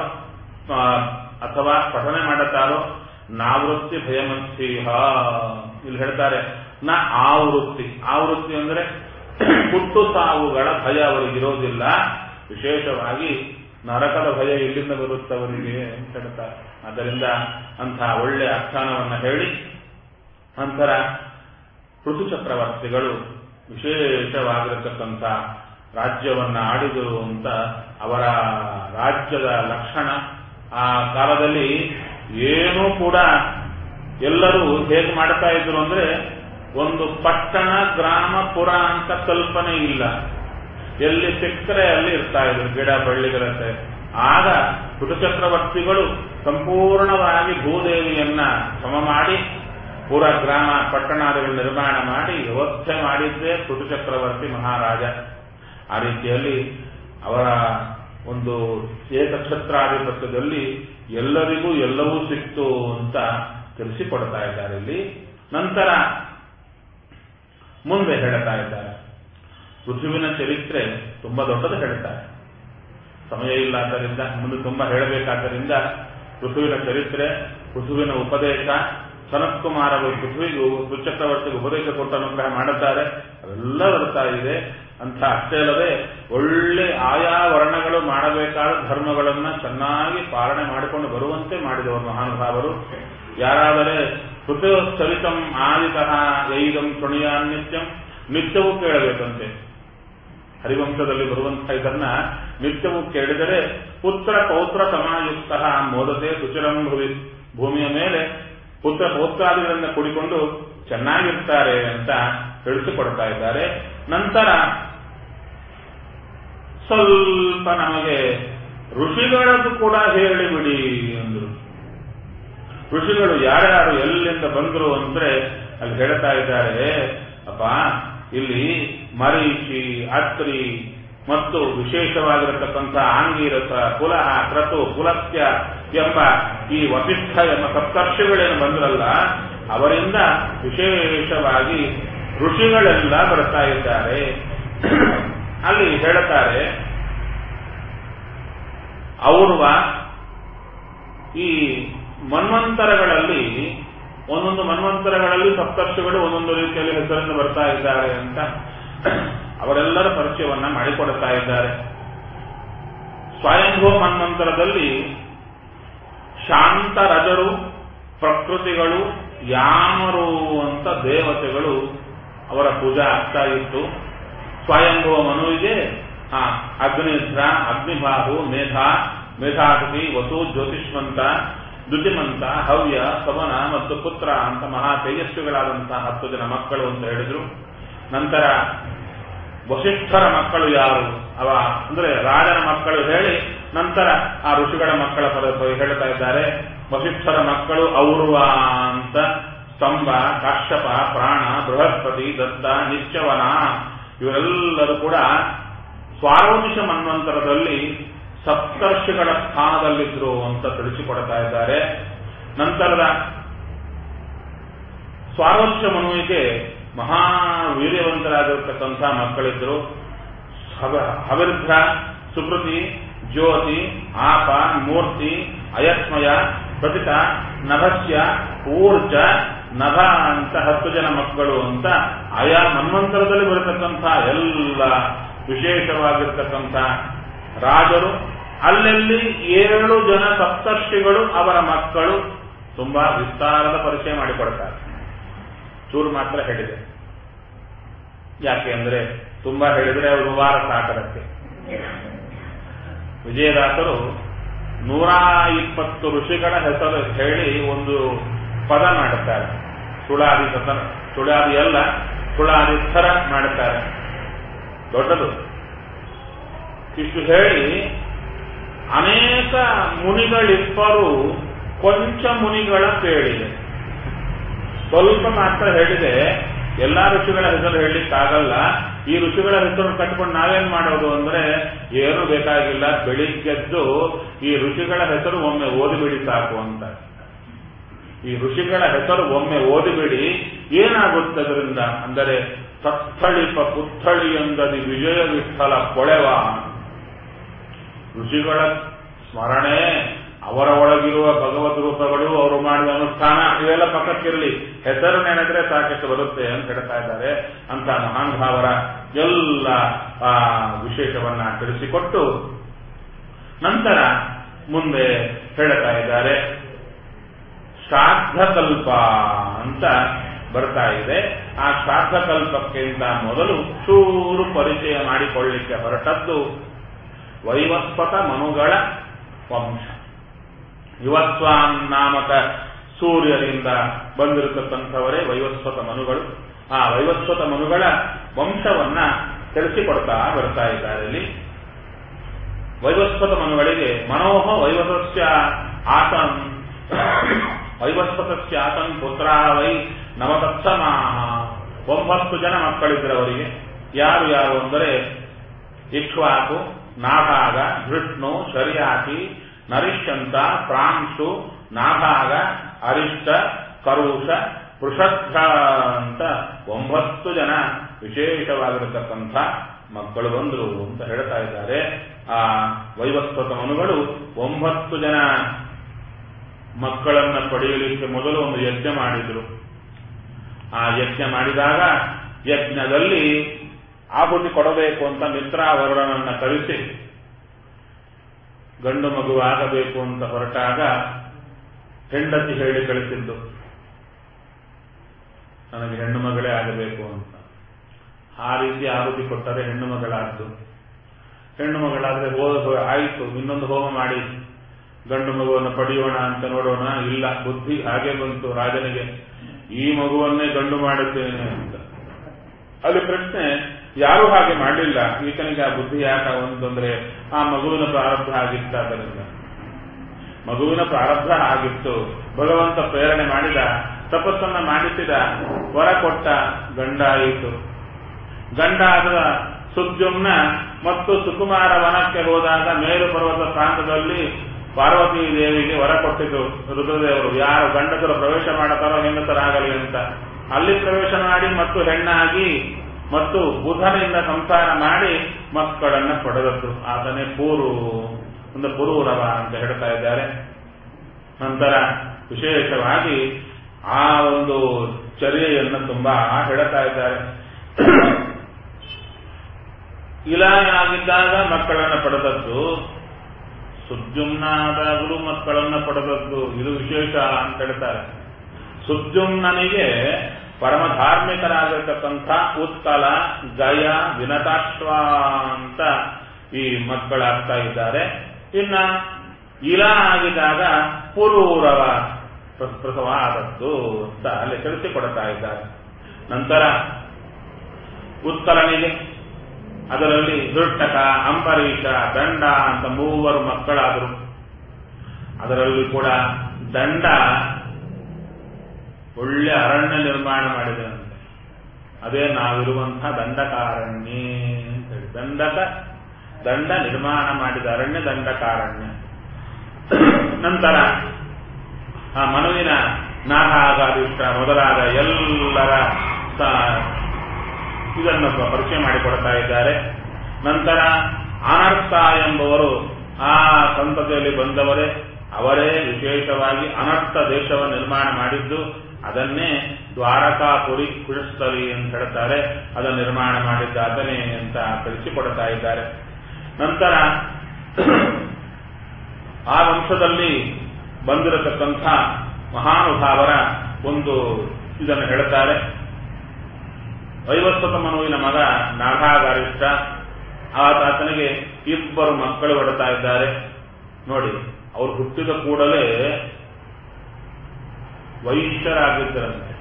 ಅಥವಾ ಪಠನೆ ಮಾಡುತ್ತಾರೋ ನಾವೃತ್ತಿ ಭಯಮಂತೀಹ ಇಲ್ಲಿ ಹೇಳ್ತಾರೆ ನ ಆವೃತ್ತಿ ಆವೃತ್ತಿ ಅಂದ್ರೆ ಹುಟ್ಟು ಸಾವುಗಳ ಭಯ ಅವರಿಗಿರೋದಿಲ್ಲ ವಿಶೇಷವಾಗಿ ನರಕದ ಭಯ ಎಲ್ಲಿಂದ ಬರುತ್ತವರಿಗೆ ಅಂತ ಹೇಳ್ತಾರೆ ಆದ್ದರಿಂದ ಅಂತಹ ಒಳ್ಳೆ ಆಖ್ಯಾನವನ್ನು ಹೇಳಿ ನಂತರ ಋತು ಚಕ್ರವರ್ತಿಗಳು ವಿಶೇಷವಾಗಿರತಕ್ಕಂಥ ರಾಜ್ಯವನ್ನ ಆಡಿದರು ಅಂತ ಅವರ ರಾಜ್ಯದ ಲಕ್ಷಣ ಆ ಕಾಲದಲ್ಲಿ ಏನೂ ಕೂಡ ಎಲ್ಲರೂ ಹೇಗೆ ಮಾಡ್ತಾ ಇದ್ರು ಅಂದ್ರೆ ಒಂದು ಪಟ್ಟಣ ಗ್ರಾಮ ಪುರ ಅಂತ ಕಲ್ಪನೆ ಇಲ್ಲ ಎಲ್ಲಿ ಸಿಕ್ಕರೆ ಅಲ್ಲಿ ಇರ್ತಾ ಇದ್ರು ಗಿಡ ಬಳ್ಳಿಗಳಂತೆ ಆಗ ಋತುಚಕ್ರವರ್ತಿಗಳು ಸಂಪೂರ್ಣವಾಗಿ ಭೂದೇವಿಯನ್ನ ಸಮ ಮಾಡಿ ಪುರ ಗ್ರಾಮ ಪಟ್ಟಣಾದಿಗಳು ನಿರ್ಮಾಣ ಮಾಡಿ ವ್ಯವಸ್ಥೆ ಮಾಡಿದ್ದೇ ಋತುಚಕ್ರವರ್ತಿ ಮಹಾರಾಜ ಆ ರೀತಿಯಲ್ಲಿ ಅವರ ಒಂದು ಏಕಛತ್ರಾಧಿಪತ್ಯದಲ್ಲಿ ಎಲ್ಲರಿಗೂ ಎಲ್ಲವೂ ಸಿಕ್ತು ಅಂತ ತಿಳಿಸಿಕೊಡ್ತಾ ಇದ್ದಾರೆ ಇಲ್ಲಿ ನಂತರ ಮುಂದೆ ಹೇಳ್ತಾ ಇದ್ದಾರೆ ಪೃಥ್ವಿನ ಚರಿತ್ರೆ ತುಂಬಾ ದೊಡ್ಡದು ಹೇಳ್ತಾರೆ ಸಮಯ ಇಲ್ಲಾದ್ದರಿಂದ ಮುಂದೆ ತುಂಬಾ ಹೇಳಬೇಕಾದ್ದರಿಂದ ಪೃಥ್ವಿನ ಚರಿತ್ರೆ ಪೃಥ್ವಿನ ಉಪದೇಶ ಸನತ್ಕುಮಾರರು ಪೃಥ್ವಿಗೂ ಚಕ್ರವರ್ತಿಗೆ ಉಪದೇಶ ಕೊಟ್ಟು ಅನುಗ್ರಹ ಮಾಡುತ್ತಾರೆ ಅವೆಲ್ಲ ಬರ್ತಾ ಇದೆ ಅಂತ ಅಷ್ಟೇ ಅಲ್ಲದೆ ಒಳ್ಳೆ ಆಯಾ ವರ್ಣಗಳು ಮಾಡಬೇಕಾದ ಧರ್ಮಗಳನ್ನ ಚೆನ್ನಾಗಿ ಪಾಲನೆ ಮಾಡಿಕೊಂಡು ಬರುವಂತೆ ಮಾಡಿದವರು ಮಹಾನುಭಾವರು ಯಾರಾದರೆ ಕೃತ ಚರಿತಂ ಆದಿತಃ ಯೈದಂ ಶೃಣಿಯ ನಿತ್ಯಂ ನಿತ್ಯವೂ ಕೇಳಬೇಕಂತೆ ಹರಿವಂಶದಲ್ಲಿ ಬರುವಂತಹ ಇದನ್ನ ನಿತ್ಯವೂ ಕೇಳಿದರೆ ಪುತ್ರ ಪೌತ್ರ ಸಮಾಯುಕ್ತ ಮೋದತೆ ಸುಚಿರಂ ಭುವಿ ಭೂಮಿಯ ಮೇಲೆ ಪುತ್ರ ಪೌತ್ರಾದಿಗಳನ್ನ ಕೂಡಿಕೊಂಡು ಚೆನ್ನಾಗಿರ್ತಾರೆ ಅಂತ ತಿಳಿಸಿಕೊಡ್ತಾ ಇದ್ದಾರೆ ನಂತರ ಸ್ವಲ್ಪ ನಮಗೆ ಋಷಿಗಳದ್ದು ಕೂಡ ಹೇಳಿಬಿಡಿ ಅಂದ್ರು ಋಷಿಗಳು ಯಾರ್ಯಾರು ಎಲ್ಲಿಂದ ಬಂದರು ಅಂದ್ರೆ ಅಲ್ಲಿ ಹೇಳ್ತಾ ಇದ್ದಾರೆ ಅಪ್ಪ ಇಲ್ಲಿ ಮರೀಚಿ ಅತ್ರಿ ಮತ್ತು ವಿಶೇಷವಾಗಿರತಕ್ಕಂಥ ಆಂಗೀರಸ ಕುಲಹ ಕ್ರತು ಕುಲಸ್ಯ ಎಂಬ ಈ ವಸಿಷ್ಠ ಎಂಬ ಸಪ್ತರ್ಷಿಗಳೇನು ಬಂದ್ರಲ್ಲ ಅವರಿಂದ ವಿಶೇಷವಾಗಿ ಋಷಿಗಳೆಲ್ಲ ಬರ್ತಾ ಇದ್ದಾರೆ ಅಲ್ಲಿ ಹೇಳುತ್ತಾರೆ ಔರ್ವ ಈ ಮನ್ವಂತರಗಳಲ್ಲಿ ಒಂದೊಂದು ಮನ್ವಂತರಗಳಲ್ಲಿ ಸಪ್ತರ್ಷಿಗಳು ಒಂದೊಂದು ರೀತಿಯಲ್ಲಿ ಹೆಸರನ್ನು ಬರ್ತಾ ಇದ್ದಾರೆ ಅಂತ ಅವರೆಲ್ಲರ ಪರಿಚಯವನ್ನ ಮಾಡಿಕೊಡುತ್ತಾ ಇದ್ದಾರೆ ಸ್ವಯಂಭೂ ಮನ್ವಂತರದಲ್ಲಿ ಶಾಂತ ರಜರು ಪ್ರಕೃತಿಗಳು ಯಾಮರು ಅಂತ ದೇವತೆಗಳು ಅವರ ಪೂಜಾ ಆಗ್ತಾ ಇತ್ತು ಸ್ವಯಂಭವ ಮನುವಿಗೆ ಹಾ ಅಗ್ನಿಧ್ರ ಅಗ್ನಿಬಾಹು ಮೇಧ ಮೇಧಾಪತಿ ವಸು ಜ್ಯೋತಿಷ್ಮಂತ ದ್ಯುತಿಮಂತ ಹವ್ಯ ಸವನ ಮತ್ತು ಪುತ್ರ ಅಂತ ಮಹಾ ತೇಜಸ್ವಿಗಳಾದಂತಹ ಹತ್ತು ಜನ ಮಕ್ಕಳು ಅಂತ ಹೇಳಿದ್ರು ನಂತರ ವಸಿಷ್ಠರ ಮಕ್ಕಳು ಯಾರು ಅವ ಅಂದ್ರೆ ರಾಜನ ಮಕ್ಕಳು ಹೇಳಿ ನಂತರ ಆ ಋಷಿಗಳ ಮಕ್ಕಳ ಪದ ಹೇಳ್ತಾ ಇದ್ದಾರೆ ವಸಿಷ್ಠರ ಮಕ್ಕಳು ಔರ್ವ ಅಂತ ಸ್ತಂಭ ಕಾಶ್ಯಪ ಪ್ರಾಣ ಬೃಹಸ್ಪತಿ ದತ್ತ ನಿಶ್ಚವನ ಇವರೆಲ್ಲರೂ ಕೂಡ ಸ್ವಾರೋಮಿಷ ಮನ್ವಂತರದಲ್ಲಿ ಸಪ್ತರ್ಷಿಗಳ ಸ್ಥಾನದಲ್ಲಿದ್ರು ಅಂತ ತಿಳಿಸಿಕೊಡ್ತಾ ಇದ್ದಾರೆ ನಂತರದ ಸ್ವಾರೋಚ್ಯ ಮನುವಿಗೆ ಮಹಾವೀರ್ಯವಂತರಾಗಿರ್ತಕ್ಕಂಥ ಮಕ್ಕಳಿದ್ರು ಹವಿರ್ಧ ಸುಕೃತಿ ಜ್ಯೋತಿ ಆಪ ಮೂರ್ತಿ ಅಯಸ್ಮಯ ಪ್ರತಿತ ನಭಸ್ಯ ಊರ್ಜ ನಭ ಅಂತ ಹತ್ತು ಜನ ಮಕ್ಕಳು ಅಂತ ಆಯಾ ಮನ್ವಂತರದಲ್ಲಿ ಬರತಕ್ಕಂಥ ಎಲ್ಲ ವಿಶೇಷವಾಗಿರ್ತಕ್ಕಂಥ ರಾಜರು ಅಲ್ಲಲ್ಲಿ ಏಳು ಜನ ಸಪ್ತರ್ಷಿಗಳು ಅವರ ಮಕ್ಕಳು ತುಂಬಾ ವಿಸ್ತಾರದ ಪರಿಚಯ ಮಾಡಿಕೊಡ್ತಾರೆ ಚೂರು ಮಾತ್ರ ಹೇಳಿದೆ ಯಾಕೆ ಅಂದ್ರೆ ತುಂಬಾ ಹೇಳಿದ್ರೆ ಅವರು ವಾರ ಸಾಕರಕ್ಕೆ ವಿಜಯದಾಸರು ನೂರ ಇಪ್ಪತ್ತು ಋಷಿಗಳ ಹೆಸರು ಹೇಳಿ ಒಂದು ಪದ ಮಾಡುತ್ತಾರೆ ಸುಳಾದಿ ಸತನ ಸುಳಾದಿ ಅಲ್ಲ ಸುಳಾದಿ ಥರ ಮಾಡುತ್ತಾರೆ ದೊಡ್ಡದು ಇಷ್ಟು ಹೇಳಿ ಅನೇಕ ಮುನಿಗಳಿಬ್ಬರು ಕೊಂಚ ಮುನಿಗಳ ಕೇಳಿದೆ ಸ್ವಲ್ಪ ಮಾತ್ರ ಹೇಳಿದೆ ಎಲ್ಲಾ ಋಷಿಗಳ ಹೆಸರು ಹೇಳಲಿಕ್ಕಾಗಲ್ಲ ಈ ಋಷಿಗಳ ಹೆಸರು ಕಟ್ಕೊಂಡು ನಾವೇನ್ ಮಾಡೋದು ಅಂದ್ರೆ ಏನು ಬೇಕಾಗಿಲ್ಲ ಬೆಳಿಗ್ಗೆದ್ದು ಈ ಋಷಿಗಳ ಹೆಸರು ಒಮ್ಮೆ ಓದಿಬಿಡಿ ಸಾಕು ಅಂತ ಈ ಋಷಿಗಳ ಹೆಸರು ಒಮ್ಮೆ ಓದಿಬಿಡಿ ಏನಾಗುತ್ತೆ ಅದರಿಂದ ಅಂದರೆ ತತ್ಥಳಿಪ ಪುತ್ಥಳಿ ಎಂದದಿ ವಿಜಯ ವಿಠಲ ಕೊಳೆವ ಋಷಿಗಳ ಸ್ಮರಣೆ ಅವರ ಒಳಗಿರುವ ಭಗವದ್ ರೂಪಗಳು ಅವರು ಮಾಡಿದ ಅನುಷ್ಠಾನ ಇವೆಲ್ಲ ಪಕ್ಕಕ್ಕಿರಲಿ ಹೆಸರು ನೆನೆದ್ರೆ ಸಾಕಷ್ಟು ಬರುತ್ತೆ ಅಂತ ಹೇಳ್ತಾ ಇದ್ದಾರೆ ಅಂತ ಮಹಾನ್ ಭಾವರ ಎಲ್ಲ ಆ ವಿಶೇಷವನ್ನ ತಿಳಿಸಿಕೊಟ್ಟು ನಂತರ ಮುಂದೆ ಹೇಳ್ತಾ ಇದ್ದಾರೆ ಶ್ರಾದ್ದಕಲ್ಪ ಅಂತ ಬರ್ತಾ ಇದೆ ಆ ಶ್ರಾದ್ದಕಲ್ಪಕ್ಕಿಂತ ಮೊದಲು ಚೂರು ಪರಿಚಯ ಮಾಡಿಕೊಳ್ಳಿಕ್ಕೆ ಹೊರಟದ್ದು ವೈವಸ್ವತ ಮನುಗಳ ವಂಶ ಯುವಸ್ವಾನ್ ನಾಮಕ ಸೂರ್ಯರಿಂದ ಬಂದಿರತಕ್ಕಂಥವರೇ ವೈವಸ್ವತ ಮನುಗಳು ಆ ವೈವಸ್ವತ ಮನುಗಳ ವಂಶವನ್ನ ತಿಳಿಸಿಕೊಡ್ತಾ ಬರ್ತಾ ಇದ್ದಾರೆ ಇಲ್ಲಿ ವೈವಸ್ವತ ಮನುಗಳಿಗೆ ಮನೋಹ ವೈವಸ್ಯ ಆತನ್ ವೈವಸ್ವತಸ್ಯ ಆತನ್ ಪುತ್ರ ವೈ ನವತತ್ಸಮಾಹ ಒಂಬತ್ತು ಜನ ಮಕ್ಕಳಿದ್ರು ಅವರಿಗೆ ಯಾರು ಯಾರು ಅಂದರೆ ಇಕ್ಷ್ವಾಕು ನಾಭಾಗ ಧೃಷ್ಣು ಶರ್ಯಾತಿ ನರಿಷ್ಯಂತ ಪ್ರಾಂಶು ನಾಭಾಗ ಅರಿಷ್ಟ ಕರುಷ ಪೃಷಧ್ರ ಅಂತ ಒಂಬತ್ತು ಜನ ವಿಶೇಷವಾಗಿರತಕ್ಕಂಥ ಮಕ್ಕಳು ಬಂದರು ಅಂತ ಹೇಳ್ತಾ ಇದ್ದಾರೆ ಆ ವೈವಸ್ವತ ಮನುಗಳು ಒಂಬತ್ತು ಜನ ಮಕ್ಕಳನ್ನ ಪಡೆಯಲಿಕ್ಕೆ ಮೊದಲು ಒಂದು ಯಜ್ಞ ಮಾಡಿದ್ರು ಆ ಯಜ್ಞ ಮಾಡಿದಾಗ ಯಜ್ಞದಲ್ಲಿ ಆಹುತಿ ಕೊಡಬೇಕು ಅಂತ ಮಿತ್ರಾವರುಣನನ್ನ ಕರೆಸಿ ಗಂಡು ಮಗುವಾಗಬೇಕು ಅಂತ ಹೊರಟಾಗ ಹೆಂಡತಿ ಹೇಳಿ ಕಳಿಸಿದ್ದು ನನಗೆ ಹೆಣ್ಣು ಮಗಳೇ ಆಗಬೇಕು ಅಂತ ಆ ರೀತಿ ಆಹುತಿ ಕೊಟ್ಟರೆ ಹೆಣ್ಣು ಮಗಳಾದ್ದು ಹೆಣ್ಣು ಮಗಳಾದ್ರೆ ಹೋದ ಆಯಿತು ಇನ್ನೊಂದು ಹೋಮ ಮಾಡಿ ಗಂಡು ಮಗುವನ್ನು ಪಡೆಯೋಣ ಅಂತ ನೋಡೋಣ ಇಲ್ಲ ಬುದ್ಧಿ ಹಾಗೆ ಬಂತು ರಾಜನಿಗೆ ಈ ಮಗುವನ್ನೇ ಗಂಡು ಮಾಡುತ್ತೇನೆ ಅಂತ ಅಲ್ಲಿ ಪ್ರಶ್ನೆ ಯಾರು ಹಾಗೆ ಮಾಡಲಿಲ್ಲ ಈತನಿಗೆ ಆ ಬುದ್ಧಿ ಯಾಕ ಅಂತಂದ್ರೆ ಆ ಮಗುವಿನ ಪ್ರಾರಬ್ಧ ಆಗಿತ್ತ ಅದರಿಂದ ಮಗುವಿನ ಪ್ರಾರಬ್ಧ ಆಗಿತ್ತು ಭಗವಂತ ಪ್ರೇರಣೆ ಮಾಡಿದ ತಪಸ್ಸನ್ನ ಮಾಡಿಸಿದ ವರ ಕೊಟ್ಟ ಗಂಡ ಆಯಿತು ಗಂಡ ಆದ ಸುದ್ಯುಮ್ನ ಮತ್ತು ಸುಕುಮಾರ ವನಕ್ಕೆ ಹೋದಾಗ ಮೇರು ಪರ್ವತ ಪ್ರಾಂತದಲ್ಲಿ ಪಾರ್ವತಿ ದೇವಿಗೆ ವರ ಕೊಟ್ಟಿದ್ದು ರುದ್ರದೇವರು ಯಾರು ಗಂಡಸರು ಪ್ರವೇಶ ಮಾಡುತ್ತಾರೋ ಹೆಂಗಸರಾಗಲಿ ಅಂತ ಅಲ್ಲಿ ಪ್ರವೇಶ ಮಾಡಿ ಮತ್ತು ಹೆಣ್ಣಾಗಿ ಮತ್ತು ಬುಧನಿಂದ ಸಂಸಾರ ಮಾಡಿ ಮಕ್ಕಳನ್ನ ಪಡೆದದ್ದು ಆತನೇ ಪೂರು ಒಂದು ಪುರೂರವ ಅಂತ ಹೇಳ್ತಾ ಇದ್ದಾರೆ ನಂತರ ವಿಶೇಷವಾಗಿ ಆ ಒಂದು ಚರ್ಯೆಯನ್ನು ತುಂಬಾ ಹೇಳ್ತಾ ಇದ್ದಾರೆ ಇಲಾನಾಗಿದ್ದಾಗ ಮಕ್ಕಳನ್ನ ಪಡೆದದ್ದು ಸುದ್ಯುಮ್ನಾದಾಗಲೂ ಮಕ್ಕಳನ್ನ ಪಡೆದದ್ದು ಇದು ವಿಶೇಷ ಅಂತ ಹೇಳ್ತಾರೆ ಸುದ್ಯುಮ್ನನಿಗೆ ಪರಮ ಧಾರ್ಮಿಕರಾಗಿರ್ತಕ್ಕಂಥ ಉತ್ಕಲ ಗಯ ವಿನತಾಶ್ವ ಅಂತ ಈ ಮಕ್ಕಳಾಗ್ತಾ ಇದ್ದಾರೆ ಇನ್ನ ಇಲ ಆಗಿದಾಗ ಪುರೂರವ ಪ್ರಸವ ಆದದ್ದು ಅಂತ ಅಲ್ಲಿ ತಿಳಿಸಿಕೊಡ್ತಾ ಇದ್ದಾರೆ ನಂತರ ಉತ್ಕಲನಿಗೆ ಅದರಲ್ಲಿ ದುಟ್ಟಕ ಅಂಬರೀಷ ದಂಡ ಅಂತ ಮೂವರು ಮಕ್ಕಳಾದರು ಅದರಲ್ಲಿ ಕೂಡ ದಂಡ ಒಳ್ಳೆ ಅರಣ್ಯ ನಿರ್ಮಾಣ ಮಾಡಿದನಂತೆ ಅದೇ ನಾವಿರುವಂತಹ ದಂಡಕಾರಣ್ಯ ಅಂತ ಹೇಳಿ ದಂಡಕ ದಂಡ ನಿರ್ಮಾಣ ಮಾಡಿದ ಅರಣ್ಯ ದಂಡಕಾರಣ್ಯ ನಂತರ ಆ ಮನುವಿನ ನಾಗಾದಿಷ್ಟ ಮೊದಲಾದ ಎಲ್ಲರ ಇದನ್ನು ಪರಿಚಯ ಮಾಡಿಕೊಡ್ತಾ ಇದ್ದಾರೆ ನಂತರ ಅನರ್ಥ ಎಂಬುವರು ಆ ಸಂತತಿಯಲ್ಲಿ ಬಂದವರೇ ಅವರೇ ವಿಶೇಷವಾಗಿ ಅನರ್ಥ ದೇಶವನ್ನು ನಿರ್ಮಾಣ ಮಾಡಿದ್ದು ಅದನ್ನೇ ದ್ವಾರಕಾಪುರಿ ಕುಶಸ್ಥಲಿ ಅಂತ ಹೇಳ್ತಾರೆ ಅದನ್ನು ನಿರ್ಮಾಣ ಮಾಡಿದ್ದ ಅದನ್ನೇ ಅಂತ ತಿಳಿಸಿಕೊಡ್ತಾ ಇದ್ದಾರೆ ನಂತರ ಆ ವಂಶದಲ್ಲಿ ಬಂದಿರತಕ್ಕಂಥ ಮಹಾನುಭಾವರ ಒಂದು ಇದನ್ನು ಹೇಳ್ತಾರೆ ವೈವಸ್ವತ ಮನುವಿನ ಮಗ ನಾಗಾಗರಿಷ್ಠ ಆತನಿಗೆ ಇಬ್ಬರು ಮಕ್ಕಳು ಹೊಡ್ತಾ ಇದ್ದಾರೆ ನೋಡಿ ಅವ್ರು ಹುಟ್ಟಿದ ಕೂಡಲೇ ವೈಶ್ಯರಾಗಿದ್ದರಂತೆ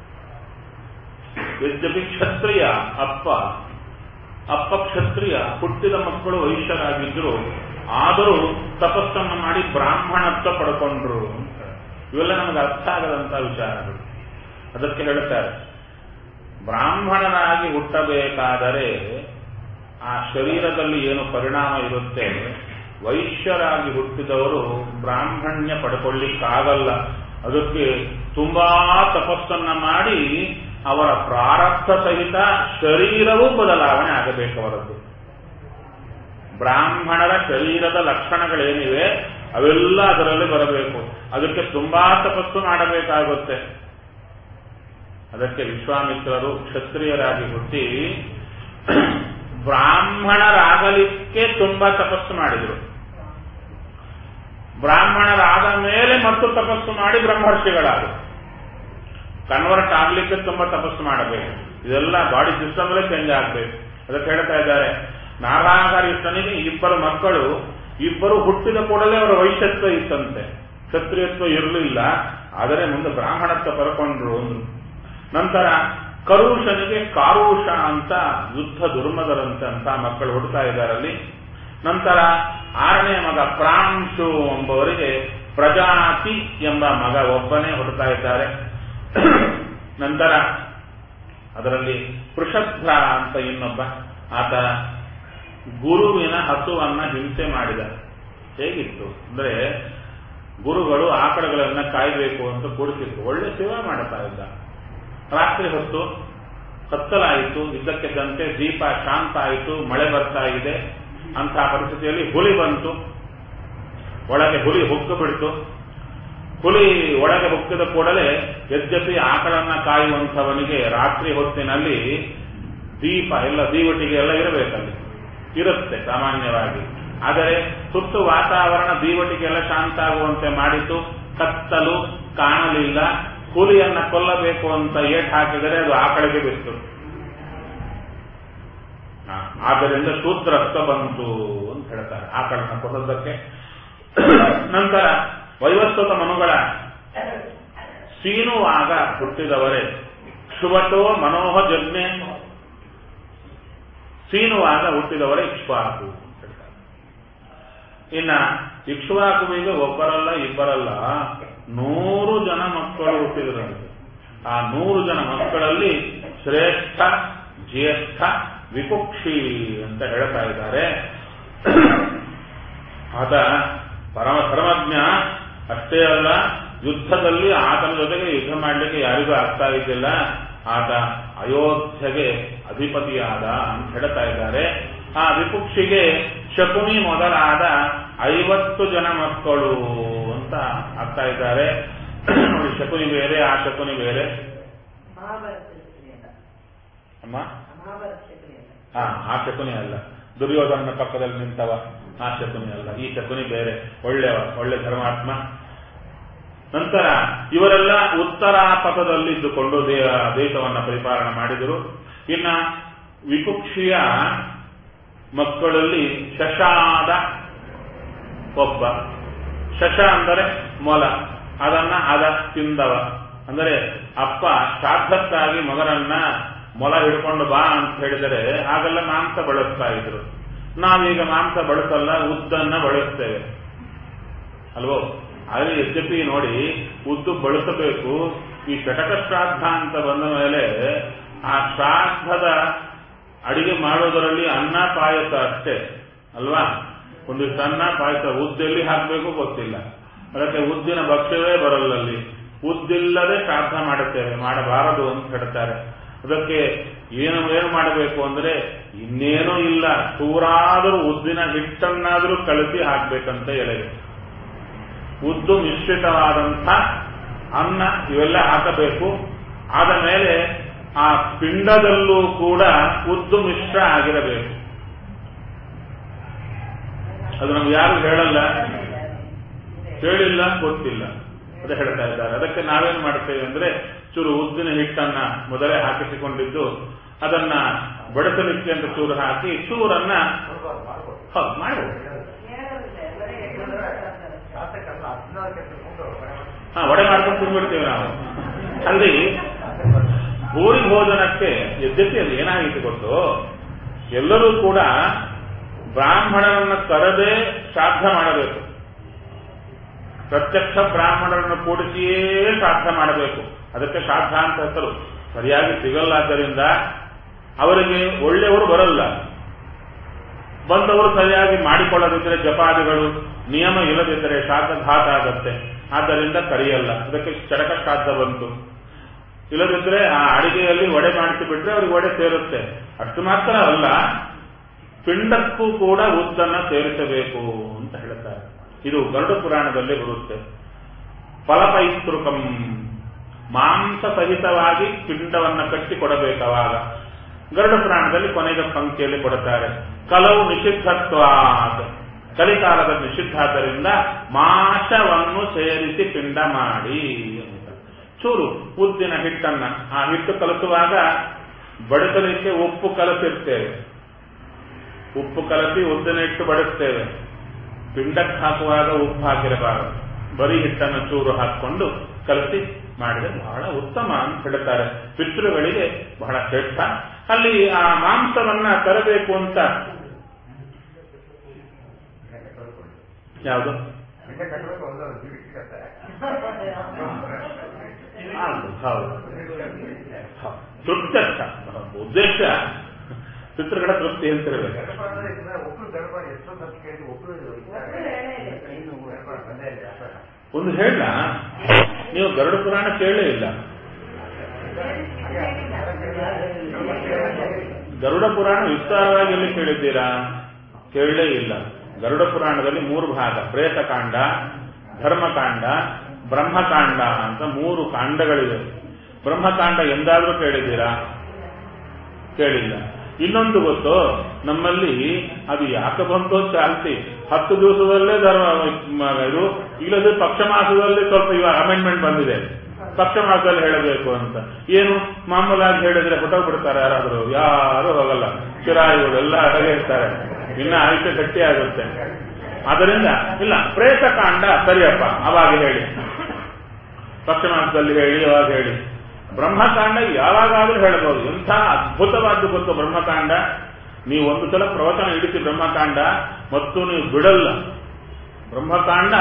ಯದ್ಯಪಿ ಕ್ಷತ್ರಿಯ ಅಪ್ಪ ಅಪ್ಪ ಕ್ಷತ್ರಿಯ ಹುಟ್ಟಿದ ಮಕ್ಕಳು ವೈಶ್ಯರಾಗಿದ್ದರು ಆದರೂ ತಪಸ್ಸನ್ನು ಮಾಡಿ ಬ್ರಾಹ್ಮಣತ್ವ ಪಡ್ಕೊಂಡ್ರು ಅಂತ ಇವೆಲ್ಲ ನಮಗೆ ಅರ್ಥ ಆಗದಂತ ವಿಚಾರಗಳು ಅದಕ್ಕೆ ಹೇಳ್ತಾರೆ ಬ್ರಾಹ್ಮಣನಾಗಿ ಹುಟ್ಟಬೇಕಾದರೆ ಆ ಶರೀರದಲ್ಲಿ ಏನು ಪರಿಣಾಮ ಇರುತ್ತೆ ವೈಶ್ಯರಾಗಿ ಹುಟ್ಟಿದವರು ಬ್ರಾಹ್ಮಣ್ಯ ಪಡ್ಕೊಳ್ಳಿಕ್ಕಾಗಲ್ಲ ಅದಕ್ಕೆ ತುಂಬಾ ತಪಸ್ಸನ್ನ ಮಾಡಿ ಅವರ ಪ್ರಾರಬ್ಧ ಸಹಿತ ಶರೀರವೂ ಬದಲಾವಣೆ ಆಗಬೇಕು ಅವರದ್ದು ಬ್ರಾಹ್ಮಣರ ಶರೀರದ ಲಕ್ಷಣಗಳೇನಿವೆ ಅವೆಲ್ಲ ಅದರಲ್ಲಿ ಬರಬೇಕು ಅದಕ್ಕೆ ತುಂಬಾ ತಪಸ್ಸು ಮಾಡಬೇಕಾಗುತ್ತೆ ಅದಕ್ಕೆ ವಿಶ್ವಾಮಿತ್ರರು ಕ್ಷತ್ರಿಯರಾಗಿ ಹುಟ್ಟಿ ಬ್ರಾಹ್ಮಣರಾಗಲಿಕ್ಕೆ ತುಂಬಾ ತಪಸ್ಸು ಮಾಡಿದರು ಬ್ರಾಹ್ಮಣರಾದ ಮೇಲೆ ಮತ್ತು ತಪಸ್ಸು ಮಾಡಿ ಬ್ರಹ್ಮರ್ಷಿಗಳಾದರು ಕನ್ವರ್ಟ್ ಆಗ್ಲಿಕ್ಕೆ ತುಂಬಾ ತಪಸ್ಸು ಮಾಡಬೇಕು ಇದೆಲ್ಲ ಬಾಡಿ ಸಿಸ್ಟಮ್ಲೇ ಚೇಂಜ್ ಆಗಬೇಕು ಅದಕ್ಕೆ ಹೇಳ್ತಾ ಇದ್ದಾರೆ ನಾರಾಗರಿಷ್ಠನಿಗೆ ಇಬ್ಬರು ಮಕ್ಕಳು ಇಬ್ಬರು ಹುಟ್ಟಿದ ಕೂಡಲೇ ಅವರ ವೈಶ್ಯತ್ವ ಇತ್ತಂತೆ ಕ್ಷತ್ರಿಯತ್ವ ಇರಲಿಲ್ಲ ಆದರೆ ಮುಂದೆ ಬ್ರಾಹ್ಮಣತ್ವ ಪಡ್ಕೊಂಡ್ರು ಅಂದ್ರು ನಂತರ ಕರುಷನಿಗೆ ಕಾರುಷ ಅಂತ ಯುದ್ಧ ದುರ್ಮದರಂತೆ ಅಂತ ಮಕ್ಕಳು ಹುಡ್ತಾ ಇದ್ದಾರಲ್ಲಿ ನಂತರ ಆರನೇ ಮಗ ಪ್ರಾಂಶು ಎಂಬವರಿಗೆ ಪ್ರಜಾತಿ ಎಂಬ ಮಗ ಒಬ್ಬನೇ ಹುಡ್ತಾ ಇದ್ದಾರೆ ನಂತರ ಅದರಲ್ಲಿ ಪೃಷಭ್ರ ಅಂತ ಇನ್ನೊಬ್ಬ ಆತ ಗುರುವಿನ ಹಸುವನ್ನ ಹಿಂಸೆ ಮಾಡಿದ ಹೇಗಿತ್ತು ಅಂದ್ರೆ ಗುರುಗಳು ಆಕಳಗಳನ್ನ ಕಾಯಬೇಕು ಅಂತ ಕೂಡಿಸಿದ್ರು ಒಳ್ಳೆ ಸೇವೆ ಮಾಡ್ತಾ ಇದ್ದ ರಾತ್ರಿ ಹೊತ್ತು ಕತ್ತಲಾಯಿತು ಇದ್ದಕ್ಕಿದ್ದಂತೆ ದೀಪ ಶಾಂತ ಆಯಿತು ಮಳೆ ಬರ್ತಾ ಇದೆ ಅಂತಹ ಪರಿಸ್ಥಿತಿಯಲ್ಲಿ ಹುಲಿ ಬಂತು ಒಳಗೆ ಹುಲಿ ಹೊಕ್ಕು ಬಿಡ್ತು ಹುಲಿ ಒಳಗೆ ಹೊಕ್ಕಿದ ಕೂಡಲೇ ಯದ್ಯಪಿ ಆಕಳನ್ನ ಕಾಯುವಂಥವನಿಗೆ ರಾತ್ರಿ ಹೊತ್ತಿನಲ್ಲಿ ದೀಪ ಎಲ್ಲ ದೀವಟಿಗೆ ಎಲ್ಲ ಇರಬೇಕಲ್ಲಿ ಇರುತ್ತೆ ಸಾಮಾನ್ಯವಾಗಿ ಆದರೆ ಸುತ್ತು ವಾತಾವರಣ ದೀವಟಿಗೆ ಎಲ್ಲ ಶಾಂತ ಆಗುವಂತೆ ಮಾಡಿತು ಕತ್ತಲು ಕಾಣಲಿಲ್ಲ ಹುಲಿಯನ್ನ ಕೊಲ್ಲಬೇಕು ಅಂತ ಏಟ್ ಹಾಕಿದರೆ ಅದು ಆಕಳಿಗೆ ಬಿತ್ತು ಆದ್ದರಿಂದ ಶೂದ್ರತ್ವ ಬಂತು ಅಂತ ಹೇಳ್ತಾರೆ ಆಕಳನ್ನ ಕೊಲ್ಲೋದಕ್ಕೆ ನಂತರ ವೈವಸ್ವತ ಮನುಗಳ ಸೀನುವಾಗ ಹುಟ್ಟಿದವರೇ ಶುಭಟೋ ಮನೋಹ ಜಜ್ಞೆ ಸೀನುವಾಗ ಹುಟ್ಟಿದವರೇ ಇಕ್ಷ್ವಾಕು ಅಂತ ಹೇಳ್ತಾರೆ ಇನ್ನ ಇಕ್ಷ್ವಾಕುವಿಗೆ ಒಬ್ಬರಲ್ಲ ಇಬ್ಬರಲ್ಲ ನೂರು ಜನ ಮಕ್ಕಳು ಹುಟ್ಟಿದ್ರಂತೆ ಆ ನೂರು ಜನ ಮಕ್ಕಳಲ್ಲಿ ಶ್ರೇಷ್ಠ ಜ್ಯೇಷ್ಠ ವಿಪುಕ್ಷಿ ಅಂತ ಹೇಳ್ತಾ ಇದ್ದಾರೆ ಆತ ಪರಮ ಧರ್ಮಜ್ಞ ಅಷ್ಟೇ ಅಲ್ಲ ಯುದ್ಧದಲ್ಲಿ ಆತನ ಜೊತೆಗೆ ಯುದ್ಧ ಮಾಡಲಿಕ್ಕೆ ಯಾರಿಗೂ ಆಗ್ತಾ ಇದ್ದಿಲ್ಲ ಆತ ಅಯೋಧ್ಯೆಗೆ ಅಧಿಪತಿಯಾದ ಅಂತ ಹೇಳ್ತಾ ಇದ್ದಾರೆ ಆ ವಿಪುಕ್ಷಿಗೆ ಶಕುನಿ ಮೊದಲಾದ ಐವತ್ತು ಜನ ಮಕ್ಕಳು ಅಂತ ಆಗ್ತಾ ಇದ್ದಾರೆ ನೋಡಿ ಶಕುನಿ ಬೇರೆ ಆ ಶಕುನಿ ಬೇರೆ ಮಹಾಭಾರತ ಶಕುನಿ ಅಲ್ಲ ಅಮ್ಮ ಮಹಾಭಾರತ ಶಕುನಿ ಅಲ್ಲ ಹಾ ಆ ಶಕುನಿ ಅಲ್ಲ ದುರ್ಯೋಧನ ಪಕ್ಕದಲ್ಲಿ ನಿಂತವ ಆ ಶಕುನಿ ಅಲ್ಲ ಈ ಶಕುನಿ ಬೇರೆ ಒಳ್ಳೆವ ಒಳ್ಳೆ ಧರ್ಮಾತ್ಮ ನಂತರ ಇವರೆಲ್ಲ ಉತ್ತರ ಪಥದಲ್ಲಿದ್ದುಕೊಂಡು ದೇ- ದೇಶವನ್ನ ಪರಿಪಾಲನೆ ಮಾಡಿದರು ಇನ್ನ ವಿಪುಕ್ಷಿಯ ಮಕ್ಕಳಲ್ಲಿ ಶಶಾದ ಒಬ್ಬ ಶಶ ಅಂದರೆ ಮೊಲ ಅದನ್ನ ಅದ ತಿಂದವ ಅಂದರೆ ಅಪ್ಪ ಶ್ರಾದ್ದಕ್ಕಾಗಿ ಮಗನನ್ನ ಮೊಲ ಹಿಡ್ಕೊಂಡು ಬಾ ಅಂತ ಹೇಳಿದರೆ ಆಗೆಲ್ಲ ಮಾಂಸ ಬಳಸ್ತಾ ಇದ್ರು ನಾವೀಗ ಮಾಂಸ ಬಳಸಲ್ಲ ಉದ್ದನ್ನ ಬಳಸ್ತೇವೆ ಅಲ್ವೋ ಆದರೆ ಯದ್ಯಪಿ ನೋಡಿ ಉದ್ದು ಬಳಸಬೇಕು ಈ ಘಟಕ ಶ್ರಾದ್ದ ಅಂತ ಬಂದ ಮೇಲೆ ಆ ಶ್ರಾದ್ದದ ಅಡಿಗೆ ಮಾಡೋದರಲ್ಲಿ ಅನ್ನ ಪಾಯಸ ಅಷ್ಟೇ ಅಲ್ವಾ ಒಂದಿಷ್ಟು ಅನ್ನ ಪಾಯಸ ಉದ್ದೆಲ್ಲಿ ಹಾಕಬೇಕು ಗೊತ್ತಿಲ್ಲ ಅದಕ್ಕೆ ಉದ್ದಿನ ಭಕ್ಷ್ಯವೇ ಬರಲ್ಲಲ್ಲಿ ಉದ್ದಿಲ್ಲದೆ ಶ್ರಾದ್ದ ಮಾಡುತ್ತೇವೆ ಮಾಡಬಾರದು ಅಂತ ಹೇಳ್ತಾರೆ ಅದಕ್ಕೆ ಏನು ಏನು ಮಾಡಬೇಕು ಅಂದ್ರೆ ಇನ್ನೇನೂ ಇಲ್ಲ ಚೂರಾದರೂ ಉದ್ದಿನ ಹಿಟ್ಟನ್ನಾದರೂ ಕಳಿಸಿ ಹಾಕ್ಬೇಕಂತ ಎಳೆಗೆ ಉದ್ದು ಮಿಶ್ರಿತವಾದಂಥ ಅನ್ನ ಇವೆಲ್ಲ ಹಾಕಬೇಕು ಆದ ಮೇಲೆ ಆ ಪಿಂಡದಲ್ಲೂ ಕೂಡ ಉದ್ದು ಮಿಶ್ರ ಆಗಿರಬೇಕು ಅದು ನಮ್ಗೆ ಯಾರು ಹೇಳಲ್ಲ ಹೇಳಿಲ್ಲ ಗೊತ್ತಿಲ್ಲ ಅದೇ ಹೇಳ್ತಾ ಇದ್ದಾರೆ ಅದಕ್ಕೆ ನಾವೇನು ಮಾಡ್ತೇವೆ ಅಂದ್ರೆ ಚೂರು ಉದ್ದಿನ ಹಿಟ್ಟನ್ನ ಮೊದಲೇ ಹಾಕಿಸಿಕೊಂಡಿದ್ದು ಅದನ್ನ ಬಡಿಸಲಿಕ್ಕೆ ಅಂತ ಚೂರು ಹಾಕಿ ಚೂರನ್ನ ಹೌದು ಮಾಡ್ಬೋದು ಹಾ ವಡೆ ಮಾಡ್ಕೊಂಡು ತಿಂದ್ಬಿಡ್ತೇವೆ ನಾವು ಅಲ್ಲಿ ಭೂರಿ ಭೋಜನಕ್ಕೆ ಯದ್ಯಪಿ ಅದು ಏನಾಗಿತ್ತು ಗೊತ್ತು ಎಲ್ಲರೂ ಕೂಡ ಬ್ರಾಹ್ಮಣರನ್ನ ಕರೆದೇ ಶ್ರಾದ್ದ ಮಾಡಬೇಕು ಪ್ರತ್ಯಕ್ಷ ಬ್ರಾಹ್ಮಣರನ್ನು ಕೂಡಿಸಿಯೇ ಶ್ರಾದ್ದ ಮಾಡಬೇಕು ಅದಕ್ಕೆ ಶ್ರಾದ್ದ ಅಂತ ಹೆಸರು ಸರಿಯಾಗಿ ಸಿಗಲ್ಲಾದ್ದರಿಂದ ಅವರಿಗೆ ಒಳ್ಳೆಯವರು ಬರಲ್ಲ ಬಂದವರು ಸರಿಯಾಗಿ ಮಾಡಿಕೊಳ್ಳದಿದ್ದರೆ ಜಪಾದಿಗಳು ನಿಯಮ ಇಲ್ಲದಿದ್ದರೆ ಶ್ರಾದ್ದ ಘಾತ ಆಗತ್ತೆ ಆದ್ದರಿಂದ ಕರೆಯಲ್ಲ ಅದಕ್ಕೆ ಚಡಕ ಶ್ರಾದ್ದ ಬಂತು ಇಲ್ಲದಿದ್ರೆ ಆ ಅಡಿಗೆಯಲ್ಲಿ ವಡೆ ಮಾಡಿಸಿ ಬಿಟ್ರೆ ಅವ್ರಿಗೆ ವಡೆ ಸೇರುತ್ತೆ ಅಷ್ಟು ಮಾತ್ರ ಅಲ್ಲ ಪಿಂಡಕ್ಕೂ ಕೂಡ ಉದ್ದನ್ನ ಸೇರಿಸಬೇಕು ಅಂತ ಹೇಳ್ತಾರೆ ಇದು ಗರುಡ ಪುರಾಣದಲ್ಲಿ ಬರುತ್ತೆ ಫಲಪೈತೃಕಂ ಮಾಂಸ ಸಹಿತವಾಗಿ ಪಿಂಡವನ್ನ ಕಟ್ಟಿ ಕೊಡಬೇಕವಾಗ ಗರುಡ ಪುರಾಣದಲ್ಲಿ ಕೊನೆಗೆ ಪಂಕ್ತಿಯಲ್ಲಿ ಕೊಡುತ್ತಾರೆ ಕಲವು ನಿಷಿದ್ಧತ್ವಾತ್ ಕಲಿಕಾಲದ ನಿಷಿದ್ಧಾದ್ದರಿಂದ ಮಾಂಸವನ್ನು ಸೇರಿಸಿ ಪಿಂಡ ಮಾಡಿ ಅಂತ ಚೂರು ಉದ್ದಿನ ಹಿಟ್ಟನ್ನ ಆ ಹಿಟ್ಟು ಕಲಸುವಾಗ ಬಡಿಸಲಿಕ್ಕೆ ಉಪ್ಪು ಕಲಸಿರ್ತೇವೆ ಉಪ್ಪು ಕಲಸಿ ಉದ್ದಿನ ಹಿಟ್ಟು ಬಡಿಸ್ತೇವೆ ಪಿಂಡಕ್ಕೆ ಹಾಕುವಾಗ ಉಪ್ಪು ಹಾಕಿರಬಾರದು ಬರೀ ಹಿಟ್ಟನ್ನು ಚೂರು ಹಾಕಿಕೊಂಡು ಕಲಸಿ ಮಾಡಿದ್ರೆ ಬಹಳ ಉತ್ತಮ ಅಂತ ಹೇಳ್ತಾರೆ ಪಿತೃಗಳಿಗೆ ಬಹಳ ಶ್ರೇಷ್ಠ ಅಲ್ಲಿ ಆ ಮಾಂಸವನ್ನ ತರಬೇಕು ಅಂತ ಯಾವುದು ಹೌದು ಹೌದು ತೃಪ್ತ್ಯರ್ಥ ಉದ್ದೇಶ ಪಿತೃಗಳ ತೃಪ್ತಿ ಅಂತಿರಬೇಕು ಒಂದು ಹೇಳ ನೀವು ಗರುಡ ಪುರಾಣ ಕೇಳಲೇ ಇಲ್ಲ ಗರುಡ ಪುರಾಣ ವಿಸ್ತಾರವಾಗಿ ಎಲ್ಲಿ ಕೇಳಿದ್ದೀರಾ ಕೇಳಲೇ ಇಲ್ಲ ಗರುಡ ಪುರಾಣದಲ್ಲಿ ಮೂರು ಭಾಗ ಪ್ರೇತಕಾಂಡ ಧರ್ಮಕಾಂಡ ಬ್ರಹ್ಮಕಾಂಡ ಅಂತ ಮೂರು ಕಾಂಡಗಳಿವೆ ಬ್ರಹ್ಮಕಾಂಡ ಎಂದಾದ್ರೂ ಕೇಳಿದ್ದೀರಾ ಕೇಳಿಲ್ಲ ಇನ್ನೊಂದು ಗೊತ್ತು ನಮ್ಮಲ್ಲಿ ಅದು ಯಾಕೆ ಬಂತೋ ಚಾಲ್ತಿ ಹತ್ತು ದಿವಸದಲ್ಲೇ ಧರ್ಮ ಮ- ಇದು ಇಲ್ಲದೆ ಪಕ್ಷ ಮಾಸದಲ್ಲಿ ಸ್ವಲ್ಪ ಇವಾಗ ಅಮೆಂಡ್ಮೆಂಟ್ ಬಂದಿದೆ ಪಕ್ಷ ಮಾಸದಲ್ಲಿ ಹೇಳಬೇಕು ಅಂತ ಏನು ಮಾಮೂಲಾಗಿ ಹೇಳಿದ್ರೆ ಹೊಟ್ಟೋಗ್ಬಿಡ್ತಾರೆ ಯಾರಾದರೂ ಯಾರು ಹೋಗಲ್ಲ ಚಿರಾಯುಗಳು ಎಲ್ಲ ಅಡಗೆ ಇರ್ತಾರೆ ಇನ್ನ ಆಯುಷ್ಯ ಗಟ್ಟಿ ಆಗುತ್ತೆ ಅದರಿಂದ ಇಲ್ಲ ಪ್ರೇತಕಾಂಡ ಸರಿಯಪ್ಪ ಅವಾಗ ಹೇಳಿ ಪಕ್ಷ ಮಾಸದಲ್ಲಿ ಹೇಳಿ ಅವಾಗ ಹೇಳಿ ಬ್ರಹ್ಮಕಾಂಡ ಯಾವಾಗಾದ್ರೂ ಹೇಳಬಹುದು ಎಂಥ ಅದ್ಭುತವಾದ್ದು ಗೊತ್ತು ಬ್ರಹ್ಮಕಾಂಡ ನೀವು ಒಂದು ಸಲ ಪ್ರವಚನ ಇಡಿಸಿ ಬ್ರಹ್ಮಕಾಂಡ ಮತ್ತು ನೀವು ಬಿಡಲ್ಲ ಬ್ರಹ್ಮಕಾಂಡ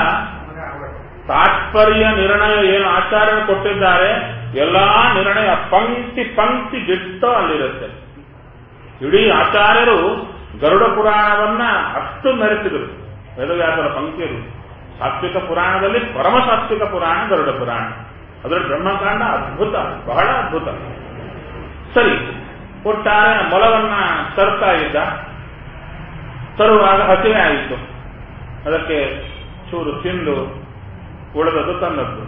ತಾತ್ಪರ್ಯ ನಿರ್ಣಯ ಏನು ಆಚಾರ್ಯರು ಕೊಟ್ಟಿದ್ದಾರೆ ಎಲ್ಲಾ ನಿರ್ಣಯ ಪಂಕ್ತಿ ಪಂಕ್ತಿ ದಿಟ್ಟೋ ಅಲ್ಲಿರುತ್ತೆ ಇಡೀ ಆಚಾರ್ಯರು ಗರುಡ ಪುರಾಣವನ್ನ ಅಷ್ಟು ಮೆರೆಸಿದರು ವೇದವ್ಯಾಸರ ಪಂಕ್ತಿಯರು ಸಾತ್ವಿಕ ಪುರಾಣದಲ್ಲಿ ಪರಮ ಸಾತ್ವಿಕ ಪುರಾಣ ಗರುಡ ಪುರಾಣ ಅದರಲ್ಲಿ ಬ್ರಹ್ಮಕಾಂಡ ಅದ್ಭುತ ಬಹಳ ಅದ್ಭುತ ಸರಿ ಒಟ್ಟಾರೆ ಮೊಲವನ್ನ ತರ್ತಾ ಇದ್ದ ತರುವಾಗ ಹಸಿವೆ ಆಯಿತು ಅದಕ್ಕೆ ಚೂರು ತಿಂದು ಉಳಿದದ್ದು ತಂದದ್ದು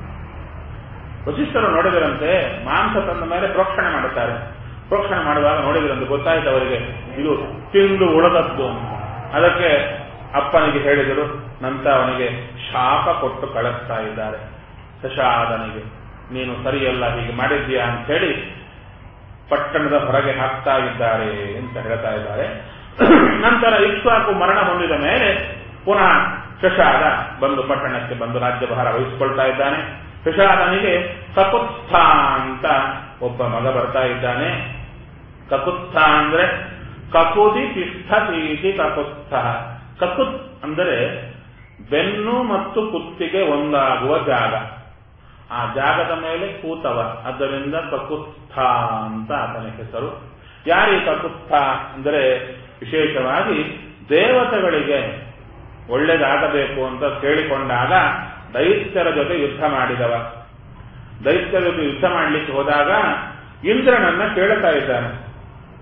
ವಶಿಷ್ಠರು ನೋಡಿದರಂತೆ ಮಾಂಸ ತಂದ ಮೇಲೆ ಪ್ರೋಕ್ಷಣೆ ಮಾಡುತ್ತಾರೆ ಪ್ರೋಕ್ಷಣೆ ಮಾಡುವಾಗ ನೋಡಿದ್ರಂತೆ ಗೊತ್ತಾಯ್ತು ಅವರಿಗೆ ಇದು ತಿಂದು ಉಳಿದದ್ದು ಅಂತ ಅದಕ್ಕೆ ಅಪ್ಪನಿಗೆ ಹೇಳಿದರು ನಂತರ ಅವನಿಗೆ ಶಾಪ ಕೊಟ್ಟು ಕಳಿಸ್ತಾ ಇದ್ದಾರೆ ಶಶಾದನಿಗೆ ನೀನು ಸರಿಯಲ್ಲ ಹೀಗೆ ಮಾಡಿದ್ದೀಯಾ ಅಂತ ಹೇಳಿ ಪಟ್ಟಣದ ಹೊರಗೆ ಹಾಕ್ತಾ ಇದ್ದಾರೆ ಅಂತ ಹೇಳ್ತಾ ಇದ್ದಾರೆ ನಂತರ ಇಕ್ಷ್ವಾಕು ಮರಣ ಹೊಂದಿದ ಮೇಲೆ ಪುನಃ ಶಶಾದ ಬಂದು ಪಟ್ಟಣಕ್ಕೆ ಬಂದು ರಾಜ್ಯಭಾರ ವಹಿಸಿಕೊಳ್ತಾ ಇದ್ದಾನೆ ಶಶಾದನಿಗೆ ಕಕುತ್ಥ ಅಂತ ಒಬ್ಬ ಮಗ ಬರ್ತಾ ಇದ್ದಾನೆ ಕಕುತ್ಥ ಅಂದ್ರೆ ಕಕುದಿ ತಿಷ್ಠತೀತಿ ಕಕುತ್ಥ ಕಕುತ್ ಅಂದರೆ ಬೆನ್ನು ಮತ್ತು ಕುತ್ತಿಗೆ ಒಂದಾಗುವ ಜಾಗ ಆ ಜಾಗದ ಮೇಲೆ ಕೂತವ ಆದ್ದರಿಂದ ಕಕುತ್ಥ ಅಂತ ಆತನ ಹೆಸರು ಯಾರೀ ಕಕುತ್ಥ ಅಂದರೆ ವಿಶೇಷವಾಗಿ ದೇವತೆಗಳಿಗೆ ಒಳ್ಳೇದಾಗಬೇಕು ಅಂತ ಕೇಳಿಕೊಂಡಾಗ ದೈತ್ಯರ ಜೊತೆ ಯುದ್ಧ ಮಾಡಿದವ ದೈತ್ಯರ ಜೊತೆ ಯುದ್ಧ ಮಾಡಲಿಕ್ಕೆ ಹೋದಾಗ ಇಂದ್ರನನ್ನ ಕೇಳ್ತಾ ಇದ್ದಾನೆ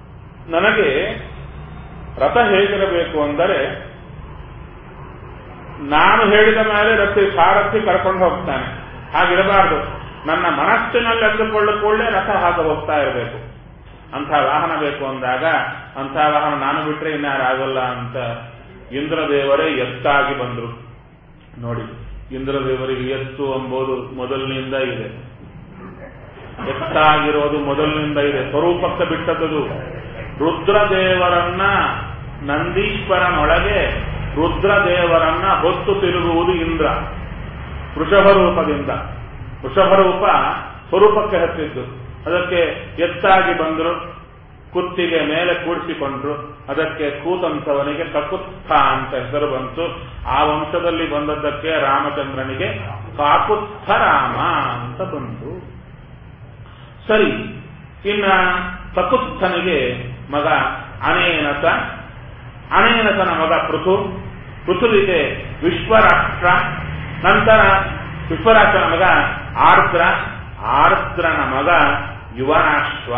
ನನಗೆ ರಥ ಹೇಗಿರಬೇಕು ಅಂದರೆ ನಾನು ಹೇಳಿದ ಮೇಲೆ ರಥಿ ಸಾರಥಿ ಕರ್ಕೊಂಡು ಹೋಗ್ತಾನೆ ಹಾಗಿರಬಾರ್ದು ನನ್ನ ಮನಸ್ಸಿನಲ್ಲಿ ಅಂದುಕೊಳ್ಳಕೊಳ್ಳೆ ರಥ ಹಾಗೆ ಹೋಗ್ತಾ ಇರಬೇಕು ಅಂಥ ವಾಹನ ಬೇಕು ಅಂದಾಗ ಅಂಥ ವಾಹನ ನಾನು ಬಿಟ್ರೆ ಇನ್ಯಾರಾಗಲ್ಲ ಅಂತ ಇಂದ್ರದೇವರೇ ಎತ್ತಾಗಿ ಬಂದರು ನೋಡಿ ಇಂದ್ರದೇವರಿಗೆ ಎತ್ತು ಎಂಬುದು ಮೊದಲಿನಿಂದ ಇದೆ ಎತ್ತಾಗಿರೋದು ಮೊದಲಿನಿಂದ ಇದೆ ಸ್ವರೂಪಕ್ಕೆ ಬಿಟ್ಟದ್ದು ರುದ್ರದೇವರನ್ನ ನಂದೀಶ್ವರನೊಳಗೆ ರುದ್ರದೇವರನ್ನ ಹೊತ್ತು ತಿರುಗುವುದು ಇಂದ್ರ ವೃಷಭ ರೂಪದಿಂದ ವೃಷಭ ರೂಪ ಸ್ವರೂಪಕ್ಕೆ ಹತ್ತಿದ್ದು ಅದಕ್ಕೆ ಎತ್ತಾಗಿ ಬಂದರು ಕುತ್ತಿಗೆ ಮೇಲೆ ಕೂಡಿಸಿಕೊಂಡ್ರು ಅದಕ್ಕೆ ಕೂತಂಥವನಿಗೆ ಕಕುತ್ಥ ಅಂತ ಹೆಸರು ಬಂತು ಆ ವಂಶದಲ್ಲಿ ಬಂದದ್ದಕ್ಕೆ ರಾಮಚಂದ್ರನಿಗೆ ಕಾಕುತ್ಥ ರಾಮ ಅಂತ ಬಂತು ಸರಿ ಇನ್ನ ಕಕುತ್ಥನಿಗೆ ಮಗ ಅನೇನಸ ಅನೇನಸನ ಮಗ ಪೃಥು ಪೃಥುವಿಗೆ ವಿಶ್ವರಾಷ್ಟ್ರ ನಂತರ ವಿಶ್ವರಾಷ್ಟ್ರನ ಮಗ ಆರ್ದ್ರ ಆರ್ದ್ರನ ಮಗ ಯುವನಾಶ್ವ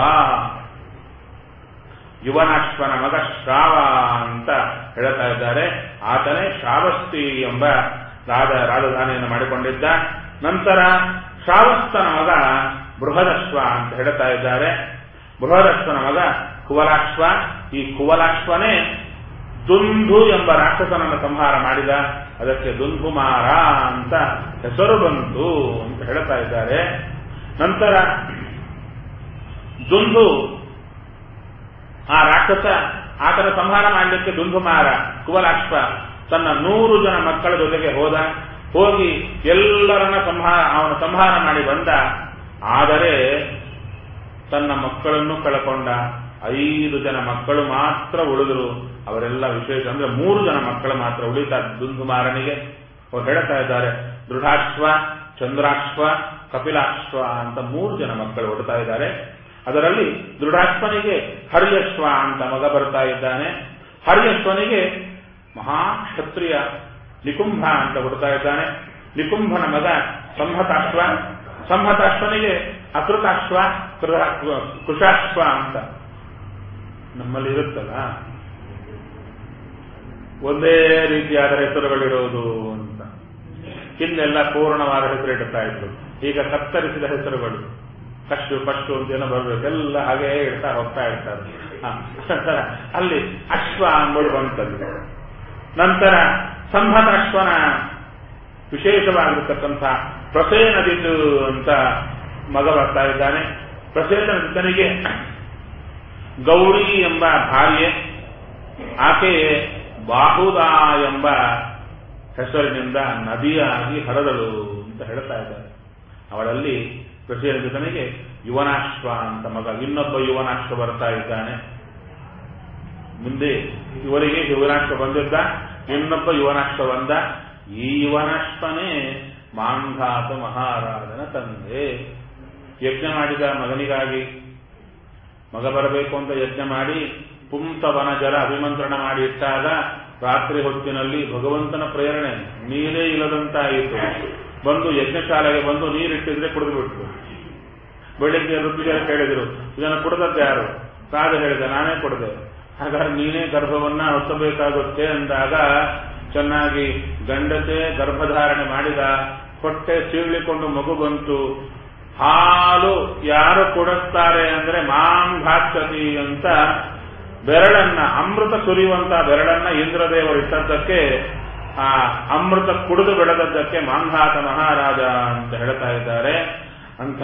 ಯುವನಾಶ್ವನ ಮಗ ಶ್ರಾವ ಅಂತ ಹೇಳ್ತಾ ಇದ್ದಾರೆ ಆತನೇ ಶ್ರಾವಸ್ತಿ ಎಂಬ ರಾಜ ರಾಜಧಾನಿಯನ್ನು ಮಾಡಿಕೊಂಡಿದ್ದ ನಂತರ ಶ್ರಾವಸ್ತನ ಮಗ ಬೃಹದಶ್ವ ಅಂತ ಹೇಳ್ತಾ ಇದ್ದಾರೆ ಬೃಹದಶ್ವನ ಮಗ ಕುವಲಾಶ್ವ ಈ ಕುವಲಾಶ್ವನೇ ದುಂಧು ಎಂಬ ರಾಕ್ಷಸನನ್ನು ಸಂಹಾರ ಮಾಡಿದ ಅದಕ್ಕೆ ದುಂಧುಮಾರ ಅಂತ ಹೆಸರು ಬಂತು ಅಂತ ಹೇಳ್ತಾ ಇದ್ದಾರೆ ನಂತರ ದುಂಧು ಆ ರಾಕ್ಷಸ ಆತನ ಸಂಹಾರ ಮಾಡಲಿಕ್ಕೆ ದುಂಧುಮಾರ ಕುವಲಾಶ್ವ ತನ್ನ ನೂರು ಜನ ಮಕ್ಕಳ ಜೊತೆಗೆ ಹೋದ ಹೋಗಿ ಎಲ್ಲರನ್ನ ಸಂಹಾರ ಅವನ ಸಂಹಾರ ಮಾಡಿ ಬಂದ ಆದರೆ ತನ್ನ ಮಕ್ಕಳನ್ನು ಕಳಕೊಂಡ ಐದು ಜನ ಮಕ್ಕಳು ಮಾತ್ರ ಉಳಿದರು ಅವರೆಲ್ಲ ವಿಶೇಷ ಅಂದ್ರೆ ಮೂರು ಜನ ಮಕ್ಕಳು ಮಾತ್ರ ಉಳಿತಾ ದುಂದುಮಾರನಿಗೆ ಅವ್ರು ಹೇಳ್ತಾ ಇದ್ದಾರೆ ದೃಢಾಶ್ವ ಚಂದ್ರಾಶ್ವ ಕಪಿಲಾಶ್ವ ಅಂತ ಮೂರು ಜನ ಮಕ್ಕಳು ಹುಡ್ತಾ ಇದ್ದಾರೆ ಅದರಲ್ಲಿ ದೃಢಾಶ್ವನಿಗೆ ಹರ್ಯಶ್ವ ಅಂತ ಮಗ ಬರ್ತಾ ಇದ್ದಾನೆ ಹರ್ಯಶ್ವನಿಗೆ ಮಹಾಕ್ಷತ್ರಿಯ ನಿಕುಂಭ ಅಂತ ಹುಡ್ತಾ ಇದ್ದಾನೆ ನಿಕುಂಭನ ಮಗ ಸಂಹತಾಶ್ವ ಸಂಹತಾಶ್ವನಿಗೆ ಅಕೃತಾಶ್ವ ಕೃಷಾಶ್ವ ಅಂತ ನಮ್ಮಲ್ಲಿ ಇರುತ್ತಲ್ಲ ಒಂದೇ ರೀತಿಯಾದ ಹೆಸರುಗಳಿರೋದು ಅಂತ ಹಿಂದೆಲ್ಲ ಪೂರ್ಣವಾದ ಹೆಸರು ಇಡ್ತಾ ಇದ್ರು ಈಗ ಕತ್ತರಿಸಿದ ಹೆಸರುಗಳು ಕಷ್ಟು ಪಷ್ಟು ಅಂತ ಏನೋ ಬರಬೇಕು ಎಲ್ಲ ಹಾಗೇ ಇಡ್ತಾ ಹೋಗ್ತಾ ಇರ್ತಾರೆ ಹ, ಅಲ್ಲಿ ಅಶ್ವ ಅಂಬುದು ಬಂತದ್ದು ನಂತರ ಸಂಹತಾಶ್ವನ ವಿಶೇಷವಾಗಿರ್ತಕ್ಕಂಥ ಪ್ರಸೇನದಿದ್ದು ಅಂತ ಮಗ ಬರ್ತಾ ಇದ್ದಾನೆ ಪ್ರಸೇನದಿದ್ದನಿಗೆ ಗೌರಿ ಎಂಬ ಭಾರ್ಯೆ ಆಕೆ ಬಾಹುದ ಎಂಬ ಹೆಸರಿನಿಂದ ನದಿಯಾಗಿ ಹರದಳು ಅಂತ ಹೇಳ್ತಾ ಇದ್ದಾರೆ ಅವಳಲ್ಲಿ ಪ್ರಸೇನದಿದ್ದನಿಗೆ ಯುವನಾಶ್ವ ಅಂತ ಮಗ ಇನ್ನೊಬ್ಬ ಯುವನಾಶ್ವ ಬರ್ತಾ ಇದ್ದಾನೆ ಮುಂದೆ ಇವರಿಗೆ ಯುವನಾಶ್ವ ಬಂದಿದ್ದ ಇನ್ನೊಬ್ಬ ಯುವನಾಶ್ವ ಬಂದ ಈ ಯುವನಾಶ್ವನೇ ಮಾಂಧಾತ ಮಹಾರಾಜನ ತಂದೆ ಯಜ್ಞ ಮಾಡಿದ ಮಗನಿಗಾಗಿ ಮಗ ಬರಬೇಕು ಅಂತ ಯಜ್ಞ ಮಾಡಿ ಪುಂಸವನ ಜಲ ಅಭಿಮಂತ್ರಣ ಮಾಡಿ ಇಟ್ಟಾಗ ರಾತ್ರಿ ಹೊತ್ತಿನಲ್ಲಿ ಭಗವಂತನ ಪ್ರೇರಣೆ ನೀರೇ ಇಲ್ಲದಂತಾಯಿತು ಬಂದು ಯಜ್ಞಶಾಲೆಗೆ ಬಂದು ನೀರಿಟ್ಟಿದ್ರೆ ಕುಡಿದು ಬಿಟ್ರು ಬೆಳಿಗ್ಗೆ ಋತುಜರು ಕೇಳಿದ್ರು ಇದನ್ನು ಕುಡಿದದ್ದು ಯಾರು ಕಾದ ಹೇಳಿದೆ ನಾನೇ ಕುಡಿದೆ ಹಾಗಾದ್ರೆ ನೀನೇ ಗರ್ಭವನ್ನ ಹೊತ್ತಬೇಕಾಗುತ್ತೆ ಅಂದಾಗ ಚೆನ್ನಾಗಿ ಗಂಡಸೆ ಗರ್ಭಧಾರಣೆ ಮಾಡಿದ ಹೊಟ್ಟೆ ಸೀಳ್ಳಿಕೊಂಡು ಮಗು ಬಂತು ಹಾಲು ಯಾರು ಕೊಡಿಸ್ತಾರೆ ಅಂದ್ರೆ ಮಾಂ ಭಾಕ್ಷತಿ ಅಂತ ಬೆರಳನ್ನ ಅಮೃತ ಸುರಿಯುವಂತ ಬೆರಳನ್ನ ಇಂದ್ರದೇವರು ಇಟ್ಟದ್ದಕ್ಕೆ ಆ ಅಮೃತ ಕುಡಿದು ಬೆಳೆದದ್ದಕ್ಕೆ ಮಾಂಧಾತ ಮಹಾರಾಜ ಅಂತ ಹೇಳ್ತಾ ಇದ್ದಾರೆ ಅಂತ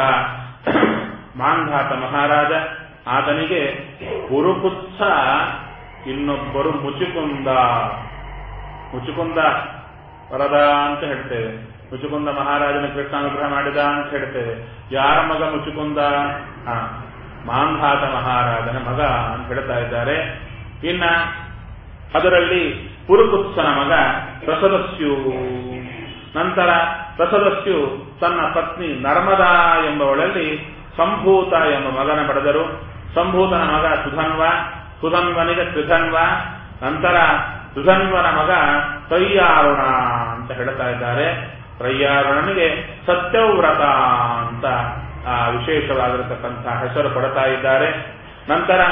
ಮಾಂಧಾತ ಮಹಾರಾಜ ಆತನಿಗೆ ಪುರುಪುತ್ಸ ಇನ್ನೊಬ್ಬರು ಮುಚುಕುಂದ ಮುಚುಕುಂದ ವರದ ಅಂತ ಹೇಳ್ತೇವೆ ಮುಚುಕುಂದ ಮಹಾರಾಜನ ಕೃಷ್ಣಾನುಗ್ರಹ ಮಾಡಿದ ಅಂತ ಹೇಳ್ತೇವೆ ಯಾರ ಮಗ ಮುಚುಕುಂದ ಆ, ಮಾಂಧಾತ ಮಹಾರಾಜನ ಮಗ ಅಂತ ಹೇಳ್ತಾ ಇದ್ದಾರೆ ಇನ್ನ ಅದರಲ್ಲಿ ಪುರುಕುತ್ಸನ ಮಗ ಪ್ರಸದಸ್ಯು ನಂತರ ಪ್ರಸದಸ್ಯು ತನ್ನ ಪತ್ನಿ ನರ್ಮದಾ ಎಂಬವಳಲ್ಲಿ ಸಂಭೂತ ಎಂಬ ಮಗನ ಪಡೆದರು ಸಂಭೂತನ ಮಗ ಸುಧನ್ವ ಸುಧನ್ವನಿಗೆ ತ್ರಿಧನ್ವ ನಂತರ ಸುಧನ್ವನ ಮಗ ತಯ್ಯಾರುಣ ಅಂತ ಹೇಳ್ತಾ ಇದ್ದಾರೆ ತ್ರಯ್ಯಾರುಣನಿಗೆ ಸತ್ಯವ್ರತ ಅಂತ ಆ ವಿಶೇಷವಾಗಿರತಕ್ಕಂಥ ಹೆಸರು ಪಡ್ತಾ ಇದ್ದಾರೆ ನಂತರ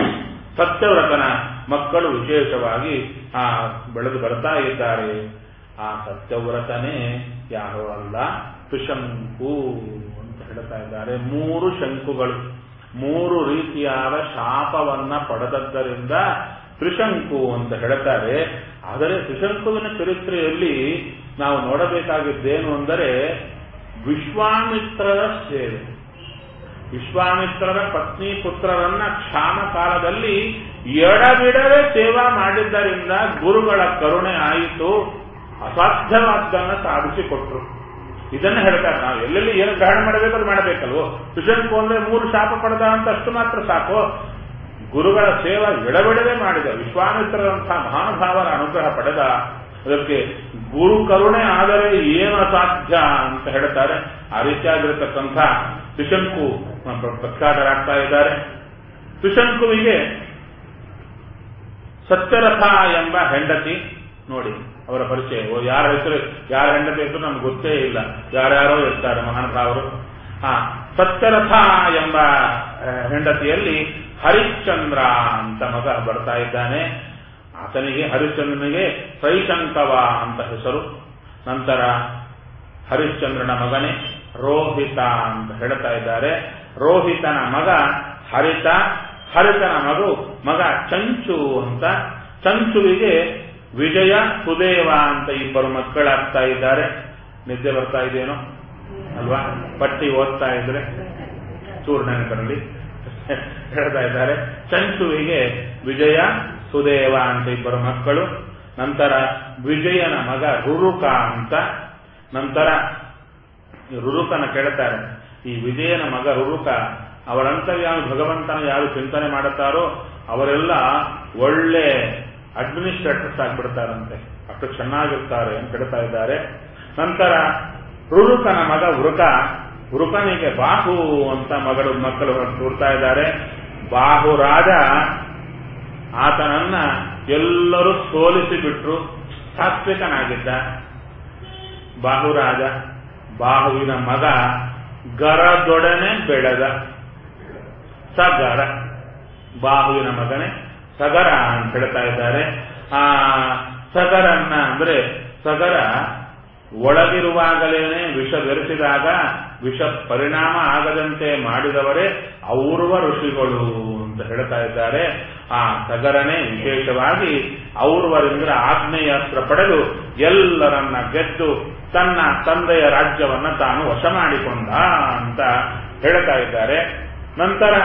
ಸತ್ಯವ್ರತನ ಮಕ್ಕಳು ವಿಶೇಷವಾಗಿ ಆ ಬೆಳೆದು ಬರ್ತಾ ಇದ್ದಾರೆ ಆ ಸತ್ಯವ್ರತನೇ ಯಾರೋ ಅಲ್ಲ ತ್ರಿಶಂಕು ಅಂತ ಹೇಳ್ತಾ ಇದ್ದಾರೆ ಮೂರು ಶಂಕುಗಳು ಮೂರು ರೀತಿಯಾದ ಶಾಪವನ್ನ ಪಡೆದದ್ದರಿಂದ ತ್ರಿಶಂಕು ಅಂತ ಹೇಳ್ತಾರೆ ಆದರೆ ತ್ರಿಶಂಕುವಿನ ಚರಿತ್ರೆಯಲ್ಲಿ ನಾವು ನೋಡಬೇಕಾಗಿದ್ದೇನು ಅಂದರೆ ವಿಶ್ವಾಮಿತ್ರರ ಸೇವೆ ವಿಶ್ವಾಮಿತ್ರರ ಪತ್ನಿ ಪುತ್ರರನ್ನ ಕ್ಷಾಮ ಕಾಲದಲ್ಲಿ ಎಡಬಿಡದೆ ಸೇವಾ ಮಾಡಿದ್ದರಿಂದ ಗುರುಗಳ ಕರುಣೆ ಆಯಿತು ಅಸಾಧ್ಯವಾದ್ದನ್ನ ಸಾಧಿಸಿಕೊಟ್ರು ಇದನ್ನ ಹೇಳ್ತಾರೆ ನಾವು ಎಲ್ಲೆಲ್ಲಿ ಏನು ಗ್ರಹಣ ಮಾಡಬೇಕು ಅದು ಮಾಡಬೇಕಲ್ವೋ ತುಷಂಕು ಅಂದ್ರೆ ಮೂರು ಶಾಪ ಪಡೆದ ಅಂತ ಅಷ್ಟು ಮಾತ್ರ ಸಾಕು ಗುರುಗಳ ಸೇವಾ ಎಡಬಿಡದೆ ಮಾಡಿದ ವಿಶ್ವಾಮಿತ್ರರಂತಹ ಮಹಾನುಭಾವರ ಅನುಗ್ರಹ ಪಡೆದ ಅದಕ್ಕೆ ಗುರು ಕರುಣೆ ಆದರೆ ಏನು ಅಸಾಧ್ಯ ಅಂತ ಹೇಳ್ತಾರೆ ಆ ರೀತಿಯಾಗಿರತಕ್ಕಂಥ ತ್ರಿಶಂಕು ಪ್ರಖ್ಯಾತರಾಗ್ತಾ ಇದ್ದಾರೆ ತ್ರಿಶಂಕುವಿಗೆ ಸತ್ಯರಥ ಎಂಬ ಹೆಂಡತಿ ನೋಡಿ ಅವರ ಪರಿಚಯ ಓ ಯಾರ ಹೆಸರು ಯಾರ ಹೆಂಡತಿ ಹೆಸರು ನಮ್ಗೆ ಗೊತ್ತೇ ಇಲ್ಲ ಯಾರ್ಯಾರೋ ಇರ್ತಾರೆ ಮಹಾನುಭಾವರು ಹಾ ಸತ್ಯರಥ ಎಂಬ ಹೆಂಡತಿಯಲ್ಲಿ ಹರಿಶ್ಚಂದ್ರ ಅಂತ ಮಗ ಬರ್ತಾ ಇದ್ದಾನೆ ಆತನಿಗೆ ಹರಿಶ್ಚಂದ್ರನಿಗೆ ಸೈಶಂಕವ ಅಂತ ಹೆಸರು ನಂತರ ಹರಿಶ್ಚಂದ್ರನ ಮಗನೇ ರೋಹಿತ ಅಂತ ಹೇಳ್ತಾ ಇದ್ದಾರೆ ರೋಹಿತನ ಮಗ ಹರಿತ ಹರಿತನ ಮಗು ಮಗ ಚಂಚು ಅಂತ ಚಂಚುವಿಗೆ ವಿಜಯ ಸುದೇವ ಅಂತ ಇಬ್ಬರು ಮಕ್ಕಳಾಗ್ತಾ ಇದ್ದಾರೆ ನಿದ್ದೆ ಬರ್ತಾ ಇದೆಯೇನೋ ಅಲ್ವಾ ಪಟ್ಟಿ ಓದ್ತಾ ಇದ್ರೆ ಚೂರು ನೆನಪರಲ್ಲಿ ಹೇಳ್ತಾ ಇದ್ದಾರೆ ಚಂಚುವಿಗೆ ವಿಜಯ ಸುದೇವ ಅಂತ ಇಬ್ಬರು ಮಕ್ಕಳು ನಂತರ ವಿಜಯನ ಮಗ ರುರುಕ ಅಂತ ನಂತರ ರುರುಕನ ಕೇಳ್ತಾರೆ ಈ ವಿಜಯನ ಮಗ ರುರುಕ ಅವರಂತರ್ಯಾಮ ಭಗವಂತನ ಯಾರು ಚಿಂತನೆ ಮಾಡುತ್ತಾರೋ ಅವರೆಲ್ಲ ಒಳ್ಳೆ ಅಡ್ಮಿನಿಸ್ಟ್ರೇಟರ್ಸ್ ಆಗ್ಬಿಡ್ತಾರಂತೆ ಅಷ್ಟು ಚೆನ್ನಾಗಿರ್ತಾರೆ ಅಂತ ಹೇಳ್ತಾ ಇದ್ದಾರೆ ನಂತರ ರುರುಕನ ಮಗ ವೃಕ ವೃಕನಿಗೆ ಬಾಹು ಅಂತ ಮಗಳು ಮಕ್ಕಳು ಕೂರ್ತಾ ಇದ್ದಾರೆ ಬಾಹು ರಾಜ ಆತನನ್ನ ಎಲ್ಲರೂ ಸೋಲಿಸಿ ಬಿಟ್ರು ಸಾತ್ವಿಕನಾಗಿದ್ದ ಬಾಹುರಾಜ ಬಾಹುವಿನ ಮಗ ಗರದೊಡನೆ ಬೆಳೆದ ಸಗರ ಬಾಹುವಿನ ಮಗನೇ ಸಗರ ಅಂತ ಹೇಳ್ತಾ ಇದ್ದಾರೆ ಆ ಸಗರನ್ನ ಅಂದ್ರೆ ಸಗರ ಒಳಗಿರುವಾಗಲೇನೆ ವಿಷ ಬೆರೆಸಿದಾಗ ವಿಷ ಪರಿಣಾಮ ಆಗದಂತೆ ಮಾಡಿದವರೇ ಔರ್ವ ಋಷಿಗಳು ಅಂತ ಹೇಳ್ತಾ ಇದ್ದಾರೆ ಆ ಸಗರನೇ ವಿಶೇಷವಾಗಿ ಔರ್ವರಿಂದ ಆಗ್ನೇಯಾಸ್ತ್ರ ಪಡೆದು ಎಲ್ಲರನ್ನ ಗೆದ್ದು ತನ್ನ ತಂದೆಯ ರಾಜ್ಯವನ್ನ ತಾನು ವಶ ಮಾಡಿಕೊಂಡ ಅಂತ ಹೇಳ್ತಾ ಇದ್ದಾರೆ ನಂತರ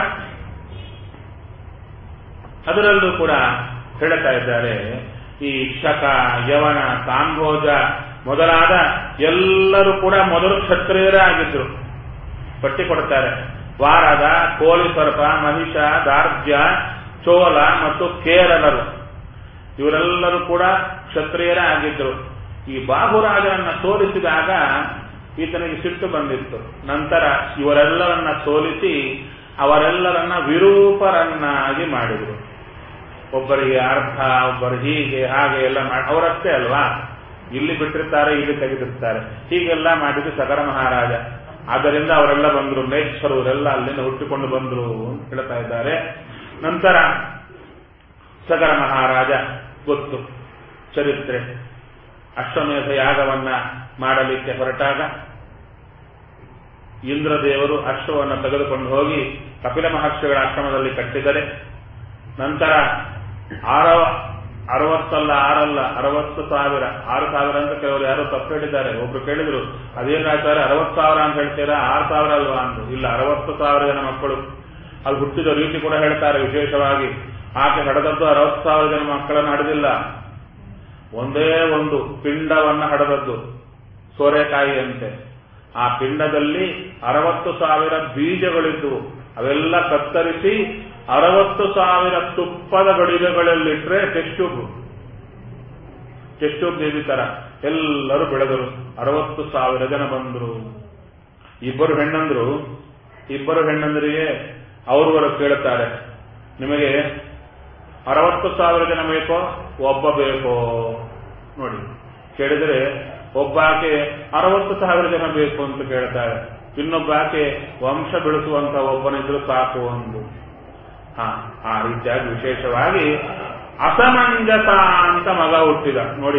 ಅದರಲ್ಲೂ ಕೂಡ ಹೇಳ್ತಾ ಇದ್ದಾರೆ ಈ ಶಕ ಯವನ ಕಾಂಬೋಜ ಮೊದಲಾದ ಎಲ್ಲರೂ ಕೂಡ ಮೊದಲು ಕ್ಷತ್ರಿಯರೇ ಆಗಿದ್ರು ಪಟ್ಟಿ ಕೊಡ್ತಾರೆ ವಾರದ ಕೋಳಿ ಸರ್ಪ ಮಹಿಷ ದಾರ್ಜ್ಯ ಚೋಲ ಮತ್ತು ಕೇರಳರು ಇವರೆಲ್ಲರೂ ಕೂಡ ಕ್ಷತ್ರಿಯರೇ ಆಗಿದ್ರು ಈ ಬಾಹುರಾಜನನ್ನ ಸೋಲಿಸಿದಾಗ ಈತನಿಗೆ ಸಿಟ್ಟು ಬಂದಿತ್ತು ನಂತರ ಇವರೆಲ್ಲರನ್ನ ಸೋಲಿಸಿ ಅವರೆಲ್ಲರನ್ನ ವಿರೂಪರನ್ನಾಗಿ ಮಾಡಿದರು ಒಬ್ಬರಿಗೆ ಅರ್ಥ ಒಬ್ಬರು ಹೀಗೆ ಹಾಗೆ ಎಲ್ಲ ಮಾಡಿ ಅವರಷ್ಟೇ ಅಲ್ವಾ ಇಲ್ಲಿ ಬಿಟ್ಟಿರ್ತಾರೆ ಇಲ್ಲಿ ತೆಗೆದಿರ್ತಾರೆ ಹೀಗೆಲ್ಲ ಮಾಡಿದ್ದು ಸಗರ ಮಹಾರಾಜ ಆದ್ದರಿಂದ ಅವರೆಲ್ಲ ಬಂದ್ರು ಮೇಕ್ಷರು ಅವರೆಲ್ಲ ಅಲ್ಲಿಂದ ಹುಟ್ಟಿಕೊಂಡು ಬಂದ್ರು ಅಂತ ಹೇಳ್ತಾ ಇದ್ದಾರೆ ನಂತರ ಸಗರ ಮಹಾರಾಜ ಗೊತ್ತು ಚರಿತ್ರೆ ಅಶ್ವಮೇಧ ಯಾಗವನ್ನ ಮಾಡಲಿಕ್ಕೆ ಹೊರಟಾಗ ಇಂದ್ರದೇವರು ಅಶ್ವವನ್ನು ತೆಗೆದುಕೊಂಡು ಹೋಗಿ ಕಪಿಲ ಮಹರ್ಷಿಗಳ ಆಶ್ರಮದಲ್ಲಿ ಕಟ್ಟಿದರೆ ನಂತರ ಆರವ ಅರವತ್ತಲ್ಲ ಆರಲ್ಲ ಅರವತ್ತು ಸಾವಿರ ಆರು ಸಾವಿರ ಅಂತ ಕೆಲವರು ಯಾರೋ ತಪ್ಪು ಹೇಳಿದ್ದಾರೆ ಒಬ್ರು ಕೇಳಿದ್ರು ಅದೇನಾಗ್ತಾರೆ ಅರವತ್ತು ಸಾವಿರ ಅಂತ ಹೇಳ್ತೀರಾ ಆರು ಸಾವಿರ ಅಲ್ವಾ ಅಂದ್ರು ಇಲ್ಲ ಅರವತ್ತು ಸಾವಿರ ಜನ ಮಕ್ಕಳು ಅಲ್ಲಿ ಹುಟ್ಟಿದ ರೀತಿ ಕೂಡ ಹೇಳ್ತಾರೆ ವಿಶೇಷವಾಗಿ ಆಕೆ ಹಡದದ್ದು ಅರವತ್ತು ಸಾವಿರ ಜನ ಮಕ್ಕಳನ್ನು ಹಡದಿಲ್ಲ ಒಂದೇ ಒಂದು ಪಿಂಡವನ್ನ ಹಡದದ್ದು ಸೋರೆಕಾಯಿಯಂತೆ ಆ ಪಿಂಡದಲ್ಲಿ ಅರವತ್ತು ಸಾವಿರ ಬೀಜಗಳಿದ್ದವು ಅವೆಲ್ಲ ಕತ್ತರಿಸಿ ಅರವತ್ತು ಸಾವಿರ ತುಪ್ಪದ ಗಡಿಗೆಗಳಲ್ಲಿಟ್ರೆ test tube test tube baby ತರ ಎಲ್ಲರೂ ಬೆಳೆದರು ಅರವತ್ತು ಸಾವಿರ ಜನ ಬಂದರು ಇಬ್ಬರು ಹೆಣ್ಣಂದ್ರು ಇಬ್ಬರು ಹೆಣ್ಣಂದರಿಗೆ ಅವರು ಕೇಳುತ್ತಾರೆ ನಿಮಗೆ ಅರವತ್ತು ಸಾವಿರ ಜನ ಬೇಕೋ ಒಬ್ಬ ಬೇಕೋ ನೋಡಿ ಕೇಳಿದರೆ ಒಬ್ಬ ಆಕೆ ಅರವತ್ತು ಸಾವಿರ ಜನ ಬೇಕು ಅಂತ ಕೇಳ್ತಾರೆ ಇನ್ನೊಬ್ಬ ಆಕೆ ವಂಶ ಬೆಳೆಸುವಂತ ಒಬ್ಬನಿದ್ರು ಸಾಕು ಒಂದು ಹಾ ಆ ರೀತಿಯಾಗಿ ವಿಶೇಷವಾಗಿ ಅಸಮಂಜಸ ಅಂತ ಮಗ ಹುಟ್ಟಿದ ನೋಡಿ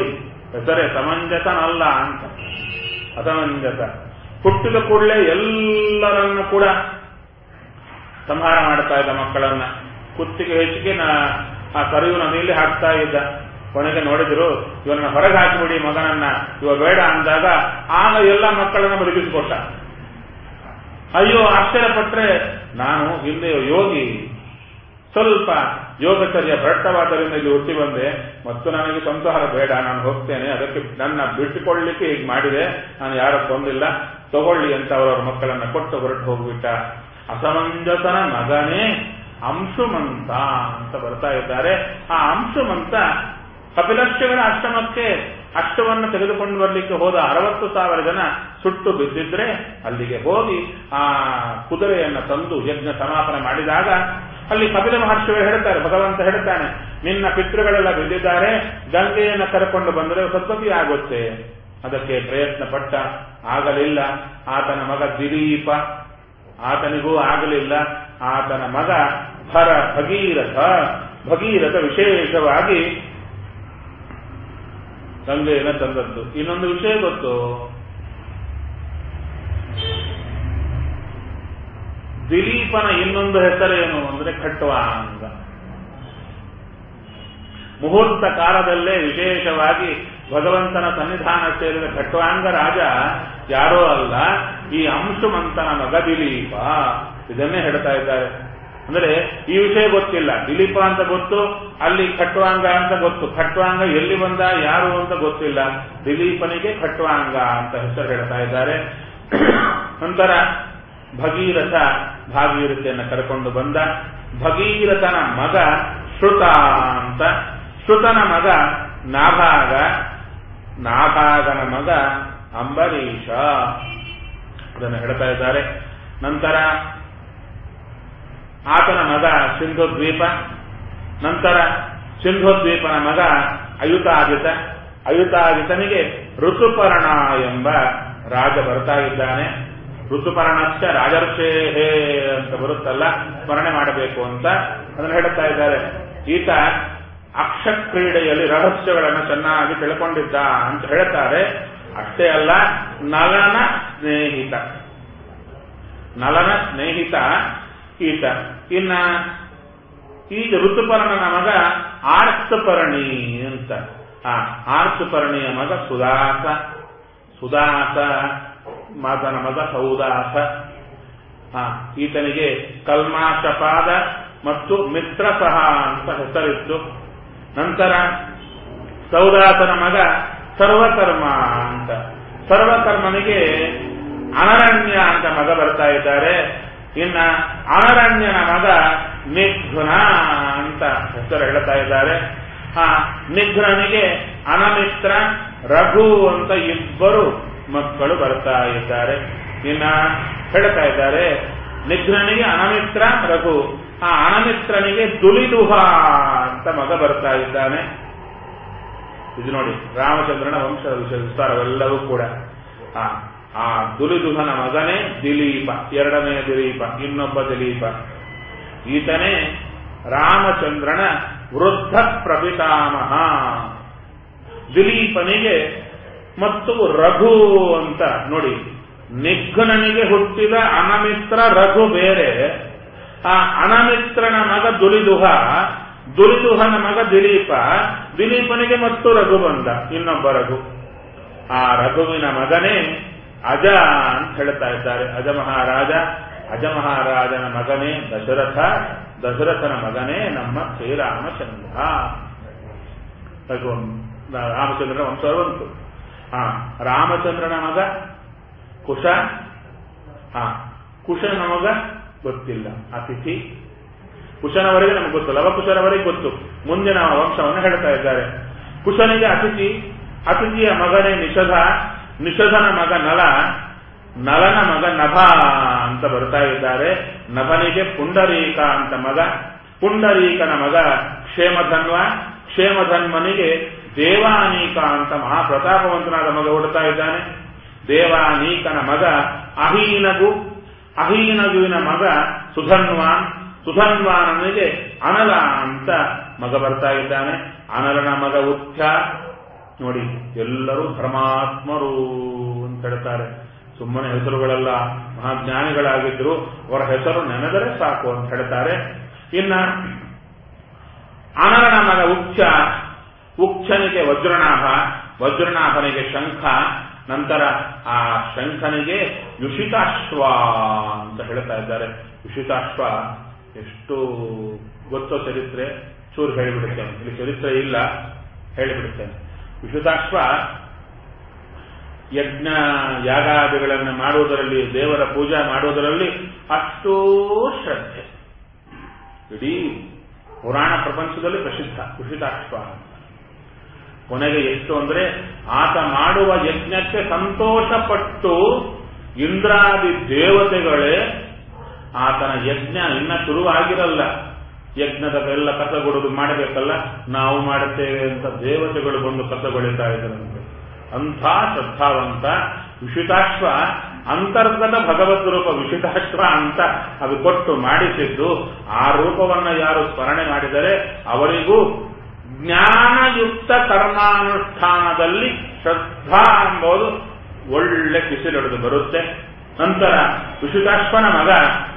ಹೆಸರೇ ಸಮಂಜಸನಲ್ಲ ಅಂತ ಅಸಮಂಜಸ ಹುಟ್ಟಿದ ಕೂಡಲೇ ಎಲ್ಲರನ್ನು ಕೂಡ ಸಂಹಾರ ಮಾಡ್ತಾ ಇದ್ದ ಮಕ್ಕಳನ್ನ ಕುತ್ತಿಗೆ ಹೆಚ್ಚಿಗೆ ನಾ ಆ ಕರಿವು ನದಿಯಲ್ಲಿ ಹಾಕ್ತಾ ಇದ್ದ ಕೊನೆಗೆ ನೋಡಿದ್ರು ಇವನನ್ನ ಹೊರಗೆ ಹಾಕಿಬಿಡಿ ಮಗನನ್ನ ಇವ ಬೇಡ ಅಂದಾಗ ಆಗ ಎಲ್ಲ ಮಕ್ಕಳನ್ನ ಬದುಕಿಸಿಕೊಟ್ಟ ಅಯ್ಯೋ ಆಶ್ಚರ್ಯಪಟ್ರೆ ನಾನು ಹಿಂದೆ ಯೋಗಿ ಸ್ವಲ್ಪ ಯೋಗಚರ್ಯ ಭ್ರಷ್ಟವಾದ್ದರಿಂದ ಇಲ್ಲಿ ಹುಟ್ಟಿ ಬಂದೆ ಮತ್ತು ನನಗೆ ಸಂಸಾರ ಬೇಡ ನಾನು ಹೋಗ್ತೇನೆ ಅದಕ್ಕೆ ನನ್ನ ಬಿಟ್ಟುಕೊಳ್ಳಲಿಕ್ಕೆ ಹೀಗೆ ಮಾಡಿದೆ ನಾನು ಯಾರ ಕೊಂದಿಲ್ಲ ತಗೊಳ್ಳಿ ಅಂತ ಅವರವರ ಮಕ್ಕಳನ್ನ ಕೊಟ್ಟು ಹೊರಟು ಹೋಗ್ಬಿಟ್ಟ ಅಸಮಂಜಸನ ಮಗನೇ ಅಂಶುಮಂತ ಅಂತ ಬರ್ತಾ ಇದ್ದಾರೆ ಆ ಅಂಶುಮಂತ ಕಪಿಲಕ್ಷಗಳ ಅಷ್ಟಮಕ್ಕೆ ಅಷ್ಟವನ್ನು ತೆಗೆದುಕೊಂಡು ಬರಲಿಕ್ಕೆ ಹೋದ ಅರವತ್ತು ಸಾವಿರ ಜನ ಸುಟ್ಟು ಬಿದ್ದಿದ್ರೆ ಅಲ್ಲಿಗೆ ಹೋಗಿ ಆ ಕುದುರೆಯನ್ನು ತಂದು ಯಜ್ಞ ಸಮಾಪನ ಮಾಡಿದಾಗ ಅಲ್ಲಿ ಕಪಿಲ ಮಹರ್ಷಿಗಳು ಹೇಳ್ತಾರೆ ಭಗವಂತ ಹೇಳ್ತಾನೆ ನಿನ್ನ ಪಿತೃಗಳೆಲ್ಲ ಬಿದ್ದಿದ್ದಾರೆ ಗಂಗೆಯನ್ನು ಕರ್ಕೊಂಡು ಬಂದರೆ ಸದ್ಗತಿ ಆಗುತ್ತೆ ಅದಕ್ಕೆ ಪ್ರಯತ್ನ ಪಟ್ಟ ಆಗಲಿಲ್ಲ ಆತನ ಮಗ ದಿಲೀಪ ಆತನಿಗೂ ಆಗಲಿಲ್ಲ ಆತನ ಮಗ ಭರ ಭಗೀರಥ ಭಗೀರಥ ವಿಶೇಷವಾಗಿ ಗಂಗೆಯನ್ನು ತಂದದ್ದು ಇನ್ನೊಂದು ವಿಷಯ ಗೊತ್ತು ದಿಲೀಪನ ಇನ್ನೊಂದು ಹೆಸರೇನು ಅಂದ್ರೆ ಖಟ್ವಾಂಗ ಮುಹೂರ್ತ ಕಾಲದಲ್ಲೇ ವಿಶೇಷವಾಗಿ ಭಗವಂತನ ಸನ್ನಿಧಾನ ಸೇರಿದ ಖಟ್ವಾಂಗ ರಾಜ ಯಾರೋ ಅಲ್ಲ ಈ ಅಂಶುಮಂತನ ಮಗ ದಿಲೀಪ ಇದನ್ನೇ ಹೇಳ್ತಾ ಇದ್ದಾರೆ ಅಂದ್ರೆ ಈ ವಿಷಯ ಗೊತ್ತಿಲ್ಲ ದಿಲೀಪ ಅಂತ ಗೊತ್ತು ಅಲ್ಲಿ ಖಟ್ವಾಂಗ ಅಂತ ಗೊತ್ತು ಖಟ್ವಾಂಗ ಎಲ್ಲಿ ಬಂದ ಯಾರು ಅಂತ ಗೊತ್ತಿಲ್ಲ ದಿಲೀಪನಿಗೆ ಖಟ್ವಾಂಗ ಅಂತ ಹೆಸರು ಹೇಳ್ತಾ ಇದ್ದಾರೆ ನಂತರ ಭಗೀರಥ ಭಾಗೀರಥಿಯನ್ನು ಕರ್ಕೊಂಡು ಬಂದ ಭಗೀರಥನ ಮಗ ಶ್ರುತ ಅಂತ ಶ್ರುತನ ಮಗ ನಾಭಾಗ ನಾಭಾಗನ ಮಗ ಅಂಬರೀಷ ಅದನ್ನು ಹೇಳ್ತಾ ಇದ್ದಾರೆ ನಂತರ ಆತನ ಮಗ ಸಿಂಧುದ್ವೀಪ ನಂತರ ಸಿಂಧುದ್ವೀಪನ ಮಗ ಅಯುತಾದಿತ ಅಯುತಾದಿತನಿಗೆ ಋತುಪರ್ಣ ಎಂಬ ರಾಜ ಬರ್ತಾ ಇದ್ದಾನೆ ಋತುಪರ್ಣಶ್ಚ ರಾಜರ್ಷೇಹೇ ಅಂತ ಬರುತ್ತಲ್ಲ ಸ್ಮರಣೆ ಮಾಡಬೇಕು ಅಂತ ಅದನ್ನು ಹೇಳುತ್ತಾ ಇದ್ದಾರೆ ಈತ ಅಕ್ಷ ಕ್ರೀಡೆಯಲ್ಲಿ ರಹಸ್ಯಗಳನ್ನು ಚೆನ್ನಾಗಿ ತಿಳ್ಕೊಂಡಿದ್ದ ಅಂತ ಹೇಳ್ತಾರೆ ಅಷ್ಟೇ ಅಲ್ಲ ನಲನ ಸ್ನೇಹಿತ ನಲನ ಸ್ನೇಹಿತ ಈತ ಇನ್ನ ಈಗ ಋತುಪರ್ಣನ ಮಗ ಆರ್ತಪರ್ಣಿ ಅಂತ ಆ ಆರ್ತಪರ್ಣಿಯ ಮಗ ಸುದಾಸ ಸುದಾಸ ಮಾತನ ಮಗ ಸೌದಾಸ ಆ ಈತನಿಗೆ ಕಲ್ಮಾಶಪಾದ ಮತ್ತು ಮಿತ್ರಸಹ ಅಂತ ಹೆಸರಿತ್ತು ನಂತರ ಸೌದಾಸನ ಮಗ ಸರ್ವಕರ್ಮ ಅಂತ ಸರ್ವಕರ್ಮನಿಗೆ ಅನರಣ್ಯ ಅಂತ ಮಗ ಬರ್ತಾ ಇದ್ದಾರೆ ಇನ್ನ ಅನರಣ್ಯನ ಮಗ ನಿಘ್ನ ಅಂತ ಹೆಸರು ಹೇಳ್ತಾ ಇದ್ದಾರೆ ಆ ನಿಘ್ನನಿಗೆ ಅನಮಿತ್ರ ರಘು ಅಂತ ಇಬ್ಬರು ಮಕ್ಕಳು ಬರ್ತಾ ಇದ್ದಾರೆ ಇನ್ನ ಹೇಳ್ತಾ ಇದ್ದಾರೆ ನಿಘ್ನನಿಗೆ ಅನಮಿತ್ರ ರಘು ಆ ಅನಮಿತ್ರನಿಗೆ ದುಲಿದುಹ ಅಂತ ಮಗ ಬರ್ತಾ ಇದ್ದಾನೆ ಇದು ನೋಡಿ ರಾಮಚಂದ್ರನ ವಂಶದ ವಿಷಯ ವಿಸ್ತಾರವೆಲ್ಲವೂ ಕೂಡ ಆ ಆ ದುಲಿದುಹನ ಮಗನೇ ದಿಲೀಪ ಎರಡನೇ ದಿಲೀಪ ಇನ್ನೊಬ್ಬ ದಿಲೀಪ ಈತನೇ ರಾಮಚಂದ್ರನ ವೃದ್ಧ ಪ್ರಪಿತಾಮಹ ದಿಲೀಪನಿಗೆ ಮತ್ತು ರಘು ಅಂತ ನೋಡಿ ನಿಘ್ನನಿಗೆ ಹುಟ್ಟಿದ ಅನಮಿತ್ರ ರಘು ಬೇರೆ ಆ ಅನಮಿತ್ರನ ಮಗ ದುಲಿದುಹ ದುಲಿದುಹನ ಮಗ ದಿಲೀಪ ದಿಲೀಪನಿಗೆ ಮತ್ತು ರಘು ಬಂದ ಇನ್ನೊಬ್ಬ ರಘು ಆ ರಘುವಿನ ಮಗನೇ ಅಜ ಅಂತ ಹೇಳ್ತಾ ಇದ್ದಾರೆ ಅಜ ಮಹಾರಾಜ ಅಜ ಮಹಾರಾಜನ ಮಗನೇ ದಶರಥ ದಶರಥನ ಮಗನೇ ನಮ್ಮ ಶ್ರೀರಾಮಚಂದ್ರ ರಘು ರಾಮಚಂದ್ರನ ವಂಶ ಬಂತು ಹಾ ರಾಮಚಂದ್ರನ ಮಗ ಕುಶ ಹಾ ಕುಶನ ಮಗ ಗೊತ್ತಿಲ್ಲ ಅತಿಥಿ ಕುಶನವರೆಗೆ ನಮಗೆ ಗೊತ್ತು ಲವಕುಶನವರೆಗೆ ಗೊತ್ತು ಮುಂದಿನ ವಂಶವನ್ನು ಹೇಳ್ತಾ ಇದ್ದಾರೆ ಕುಶನಿಗೆ ಅತಿಥಿ ಅತಿಥಿಯ ಮಗನೇ ನಿಷಧ ನಿಷಧನ ಮಗ ನಲ ನಲನ ಮಗ ನಭ ಅಂತ ಬರ್ತಾ ಇದ್ದಾರೆ ನಭನಿಗೆ ಪುಂಡರೀಕ ಅಂತ ಮಗ ಪುಂಡರೀಕನ ಮಗ ಕ್ಷೇಮಧನ್ವ ಕ್ಷೇಮಧನ್ವನಿಗೆ ದೇವಾನೀಕ ಅಂತ ಮಹಾಪ್ರತಾಪವಂತನಾದ ಮಗ ಹುಡುತ್ತಾ ಇದ್ದಾನೆ ದೇವಾನೀಕನ ಮಗ ಅಹೀನಗು ಅಹೀನಗುವಿನ ಮಗ ಸುಧನ್ವಾನ್ ಸುಧನ್ವಾನನಿಗೆ ಅನಲ ಅಂತ ಮಗ ಬರ್ತಾ ಇದ್ದಾನೆ ಅನಲನ ಮಗ ಉತ್ಥ ನೋಡಿ ಎಲ್ಲರೂ ಧರ್ಮಾತ್ಮರು ಅಂತ ಹೇಳ್ತಾರೆ ಸುಮ್ಮನೆ ಹೆಸರುಗಳೆಲ್ಲ ಮಹಾಜ್ಞಾನಿಗಳಾಗಿದ್ರು ಅವರ ಹೆಸರು ನೆನೆದರೆ ಸಾಕು ಅಂತ ಹೇಳ್ತಾರೆ ಇನ್ನ ಅನರನ ಮಗ ಉಚ್ಚ ಉಚ್ಚನಿಗೆ ವಜ್ರನಾಭ ವಜ್ರನಾಭನಿಗೆ ಶಂಖ ನಂತರ ಆ ಶಂಖನಿಗೆ ಯುಷಿತಾಶ್ವ ಅಂತ ಹೇಳ್ತಾ ಇದ್ದಾರೆ ಯುಷಿತಾಶ್ವ ಎಷ್ಟು ಗೊತ್ತೋ ಚರಿತ್ರೆ ಚೂರು ಹೇಳಿಬಿಡುತ್ತೇನೆ ಇಲ್ಲಿ ಚರಿತ್ರೆ ಇಲ್ಲ ಹೇಳಿಬಿಡುತ್ತೇನೆ ಯುಷಿತಾಶ್ವ ಯಜ್ಞ ಯಾಗಾದಿಗಳನ್ನು ಮಾಡುವುದರಲ್ಲಿ ದೇವರ ಪೂಜೆ ಮಾಡುವುದರಲ್ಲಿ ಅಷ್ಟೋ ಶ್ರದ್ಧೆ ಇಡೀ ಪುರಾಣ ಪ್ರಪಂಚದಲ್ಲಿ ಪ್ರಸಿದ್ಧ ಕುಶಿತಾಶ್ವ ಅಂತ ಕೊನೆಗೆ ಎಷ್ಟು ಅಂದ್ರೆ ಆತ ಮಾಡುವ ಯಜ್ಞಕ್ಕೆ ಸಂತೋಷಪಟ್ಟು ಇಂದ್ರಾದಿ ದೇವತೆಗಳೇ ಆತನ ಯಜ್ಞ ಇನ್ನ ಶುರುವಾಗಿರಲ್ಲ ಯಜ್ಞದ ಎಲ್ಲ ಕಸಗೊಡುದು ಮಾಡಬೇಕಲ್ಲ ನಾವು ಮಾಡುತ್ತೇವೆ ಅಂತ ದೇವತೆಗಳು ಬಂದು ಕಸಗೊಳಿತಾ ಇದ್ದರಂತೆ ಅಂಥ ಶ್ರದ್ಧಾವಂತ ವಿಶಿತಾಶ್ವ ಅಂತರ್ಗತ ಭಗವದ್ ರೂಪ ವಿಶಿತಾಶ್ವ ಅಂತ ಅದು ಕೊಟ್ಟು ಮಾಡಿಸಿದ್ದು ಆ ರೂಪವನ್ನು ಯಾರು ಸ್ಮರಣೆ ಮಾಡಿದರೆ ಅವರಿಗೂ ಜ್ಞಾನಯುಕ್ತ ಕರ್ಮಾನುಷ್ಠಾನದಲ್ಲಿ ಶ್ರದ್ಧಾ ಎಂಬುದು ಒಳ್ಳೆ ಕಿಸಿಲೊಡೆದು ಬರುತ್ತೆ ನಂತರ ವಿಶುತಾಶ್ವನ ಮಗ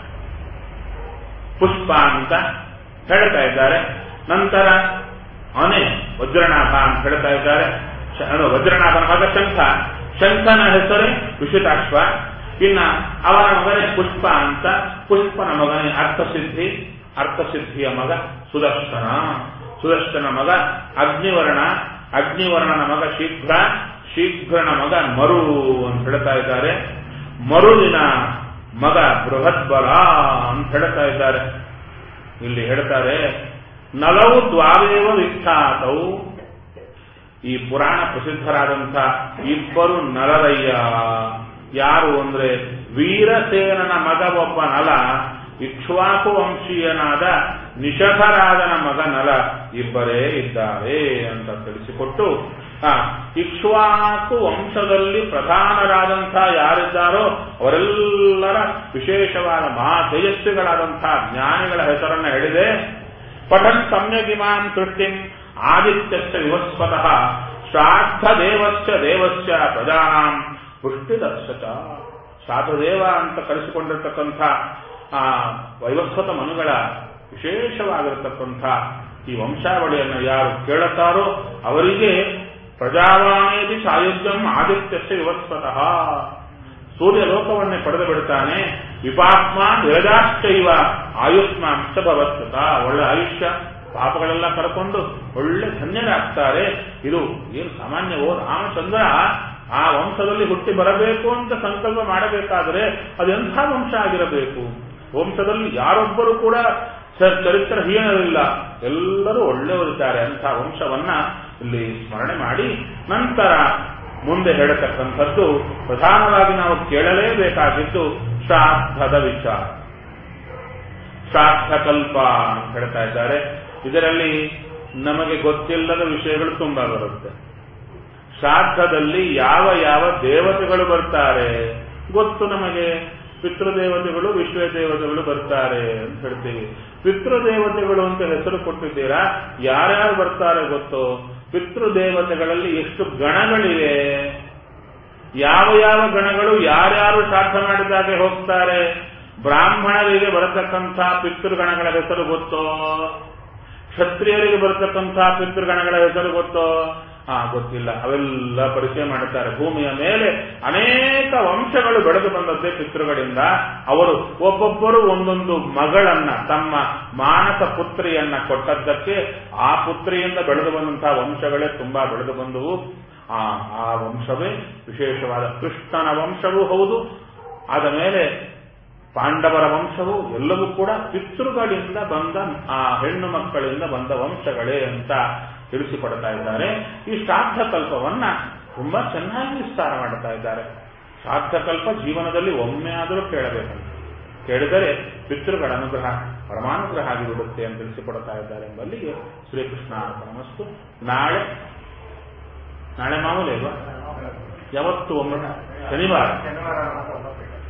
ಪುಷ್ಪ ಅಂತ ಹೇಳ್ತಾ ಇದ್ದಾರೆ ನಂತರ ಅವನೇ ವಜ್ರನಾಭ ಅಂತ ಹೇಳ್ತಾ ಇದ್ದಾರೆ ಶ- ಅದು ವಜ್ರನಾಭನ ಮಗ ಶಂಖ ಶಂಖನ ಹೆಸರೇ ವಿಶುತಾಶ್ವ ಇನ್ನ ಅವನ ಮಗನೇ ಪುಷ್ಪ ಅಂತ ಪುಷ್ಪನ ಮಗನೇ ಅರ್ಥಸಿದ್ಧಿ ಅರ್ಥಸಿದ್ಧಿಯ ಮಗ ಸುದರ್ಶನ ಸುದರ್ಶನ ಮಗ ಅಗ್ನಿವರ್ಣ ಅಗ್ನಿವರ್ಣನ ಮಗ ಶೀಘ್ರ ಶೀಘ್ರನ ಮಗ ಮರು ಅಂತ ಹೇಳ್ತಾ ಇದ್ದಾರೆ ಮರುವಿನ ಮಗ ಬೃಹದ್ಬಲ ಅಂತ ಹೇಳ್ತಾ ಇದ್ದಾರೆ ಇಲ್ಲಿ ಹೇಳ್ತಾರೆ ನಲವು ದ್ವಾರೇವ ವಿಖ್ಯಾತವು ಈ ಪುರಾಣ ಪ್ರಸಿದ್ಧರಾದಂಥ ಇಬ್ಬರು ನಲರಯ್ಯ ಯಾರು ಅಂದ್ರೆ ವೀರಸೇನನ ಮಗ ಒಬ್ಬ ನಲ ಇಕ್ಷ್ವಾಕು ವಂಶೀಯನಾದ ನಿಷಧರಾಜನ ಮಗ ನಲ ಇಬ್ಬರೇ ಇದ್ದಾರೆ ಅಂತ ತಿಳಿಸಿಕೊಟ್ಟು ಆ, ಇಕ್ಷ್ವಾಕು ವಂಶದಲ್ಲಿ ಪ್ರಧಾನರಾದಂಥ ಯಾರಿದ್ದಾರೋ ಅವರೆಲ್ಲರ ವಿಶೇಷವಾದ ಮಹಾ ತೇಜಸ್ವಿಗಳಾದಂತಹ ಜ್ಞಾನಿಗಳ ಹೆಸರನ್ನು ಹೇಳಿದೆ ಪಠನ್ ಸಮ್ಯಗಿಮಾಂ ಸೃಷ್ಟಿಂ ಆದಿತ್ಯಸ್ಯ ವಿವಸ್ವತಃ ಶ್ರಾದ್ಧ ದೇವಸ್ಯ ದೇವಸ್ಯ ಪ್ರಜಾನಾಂ ಪುಷ್ಟಿದರ್ಶಕ ಶ್ರಾದ್ದದೇವ ಅಂತ ಕರೆಸಿಕೊಂಡಿರ್ತಕ್ಕಂಥ ಆ ವೈವಸ್ವತ ಮನುಗಳ ವಿಶೇಷವಾಗಿರತಕ್ಕಂಥ ಈ ವಂಶಾವಳಿಯನ್ನು ಯಾರು ಕೇಳುತ್ತಾರೋ ಅವರಿಗೆ ಪ್ರಜಾವಾನೇತಿ ಸಾಯುಜ್ಯಂ ಆದಿತ್ಯಸ್ಯ ವಿವಸ್ವತಃ ಸೂರ್ಯ ಲೋಕವನ್ನೇ ಪಡೆದು ಬಿಡ್ತಾನೆ ವಿಪಾತ್ಮ ವಿರಜಾಶ್ಚೈವ ಆಯುಷ್ಮಾಂಶ ಭವತ್ಸತ ಒಳ್ಳೆ ಆಯುಷ್ಯ ಪಾಪಗಳೆಲ್ಲ ಕರ್ಕೊಂಡು ಒಳ್ಳೆ ಧನ್ಯರಾಗ್ತಾರೆ ಇದು ಏನು ಸಾಮಾನ್ಯವೋ ರಾಮಚಂದ್ರ ಆ ವಂಶದಲ್ಲಿ ಹುಟ್ಟಿ ಬರಬೇಕು ಅಂತ ಸಂಕಲ್ಪ ಮಾಡಬೇಕಾದರೆ ಅದೆಂಥ ವಂಶ ಆಗಿರಬೇಕು ವಂಶದಲ್ಲಿ ಯಾರೊಬ್ಬರು ಕೂಡ ಸ- ಚರಿತ್ರಹೀನರಿಲ್ಲ ಎಲ್ಲರೂ ಒಳ್ಳೆಯವರಿದ್ದಾರೆ ಅಂಥ ವಂಶವನ್ನ ಇಲ್ಲಿ ಸ್ಮರಣೆ ಮಾಡಿ ನಂತರ ಮುಂದೆ ಹೇಳತಕ್ಕಂಥದ್ದು ಪ್ರಧಾನವಾಗಿ ನಾವು ಕೇಳಲೇಬೇಕಾಗಿದ್ದು ಶ್ರಾದ್ದದ ವಿಚಾರ ಶ್ರಾದ್ದಕಲ್ಪ ಅಂತ ಹೇಳ್ತಾ ಇದ್ದಾರೆ ಇದರಲ್ಲಿ ನಮಗೆ ಗೊತ್ತಿಲ್ಲದ ವಿಷಯಗಳು ತುಂಬಾ ಬರುತ್ತೆ ಶ್ರಾದ್ದದಲ್ಲಿ ಯಾವ ಯಾವ ದೇವತೆಗಳು ಬರ್ತಾರೆ ಗೊತ್ತು ನಮಗೆ ಪಿತೃದೇವತೆಗಳು ವಿಶ್ವ ದೇವತೆಗಳು ಬರ್ತಾರೆ ಅಂತ ಹೇಳ್ತೀವಿ ಪಿತೃದೇವತೆಗಳು ಅಂತ ಹೆಸರು ಕೊಟ್ಟಿದ್ದೀರಾ ಯಾರ್ಯಾರು ಬರ್ತಾರೆ ಗೊತ್ತೋ ಪಿತೃದೇವತೆಗಳಲ್ಲಿ ಎಷ್ಟು ಗಣಗಳಿವೆ ಯಾವ ಯಾವ ಗಣಗಳು ಯಾರ್ಯಾರು ಶ್ರಾದ್ದ ಮಾಡಿದಾಗೆ ಹೋಗ್ತಾರೆ ಬ್ರಾಹ್ಮಣರಿಗೆ ಬರತಕ್ಕಂಥ ಪಿತೃಗಣಗಳ ಹೆಸರು ಗೊತ್ತೋ ಕ್ಷತ್ರಿಯರಿಗೆ ಬರತಕ್ಕಂಥ ಪಿತೃಗಣಗಳ ಹೆಸರು ಗೊತ್ತೋ ಹಾ ಗೊತ್ತಿಲ್ಲ ಅವೆಲ್ಲ ಪರಿಚಯ ಮಾಡುತ್ತಾರೆ ಭೂಮಿಯ ಮೇಲೆ ಅನೇಕ ವಂಶಗಳು ಬೆಳೆದು ಬಂದದ್ದೇ ಪಿತೃಗಳಿಂದ ಅವರು ಒಬ್ಬೊಬ್ಬರು ಒಂದೊಂದು ಮಗಳನ್ನ ತಮ್ಮ ಮಾನಸ ಪುತ್ರಿಯನ್ನ ಕೊಟ್ಟದ್ದಕ್ಕೆ ಆ ಪುತ್ರಿಯಿಂದ ಬೆಳೆದು ಬಂದಂತಹ ವಂಶಗಳೇ ತುಂಬಾ ಬೆಳೆದು ಬಂದವು ಆ ಆ ವಂಶವೇ ವಿಶೇಷವಾದ ಕೃಷ್ಣನ ವಂಶವೂ ಹೌದು ಆದ ಮೇಲೆ ಪಾಂಡವರ ವಂಶವು ಎಲ್ಲವೂ ಕೂಡ ಪಿತೃಗಳಿಂದ ಬಂದ ಆ ಹೆಣ್ಣು ಮಕ್ಕಳಿಂದ ಬಂದ ವಂಶಗಳೇ ಅಂತ ತಿಳಿಸಿಕೊಡ್ತಾ ಇದ್ದಾರೆ ಈ ಶ್ರಾದ್ದಕಲ್ಪವನ್ನ ತುಂಬಾ ಚೆನ್ನಾಗಿ ವಿಸ್ತಾರ ಮಾಡ್ತಾ ಇದ್ದಾರೆ ಶ್ರಾದ್ದಕಲ್ಪ ಜೀವನದಲ್ಲಿ ಒಮ್ಮೆ ಆದರೂ ಕೇಳಬೇಕಂತ ಕೇಳಿದರೆ ಪಿತೃಗಳ ಅನುಗ್ರಹ ಪರಮಾನುಗ್ರಹ ಆಗಿಬಿಡುತ್ತೆ ಅಂತ ತಿಳಿಸಿಕೊಡ್ತಾ ಇದ್ದಾರೆ ಎಂಬಲ್ಲಿಗೆ ಶ್ರೀಕೃಷ್ಣ ನಮಸ್ತು ನಾಳೆ ನಾಳೆ ಮಾಮೂಲಿ ಅಲ್ವಾ ಯಾವತ್ತು ಒಮ್ಮೆ ಶನಿವಾರ ಶನಿವಾರ ಮಾತ್ರ ಒಂಬತ್ತು ಗಂಟೆ.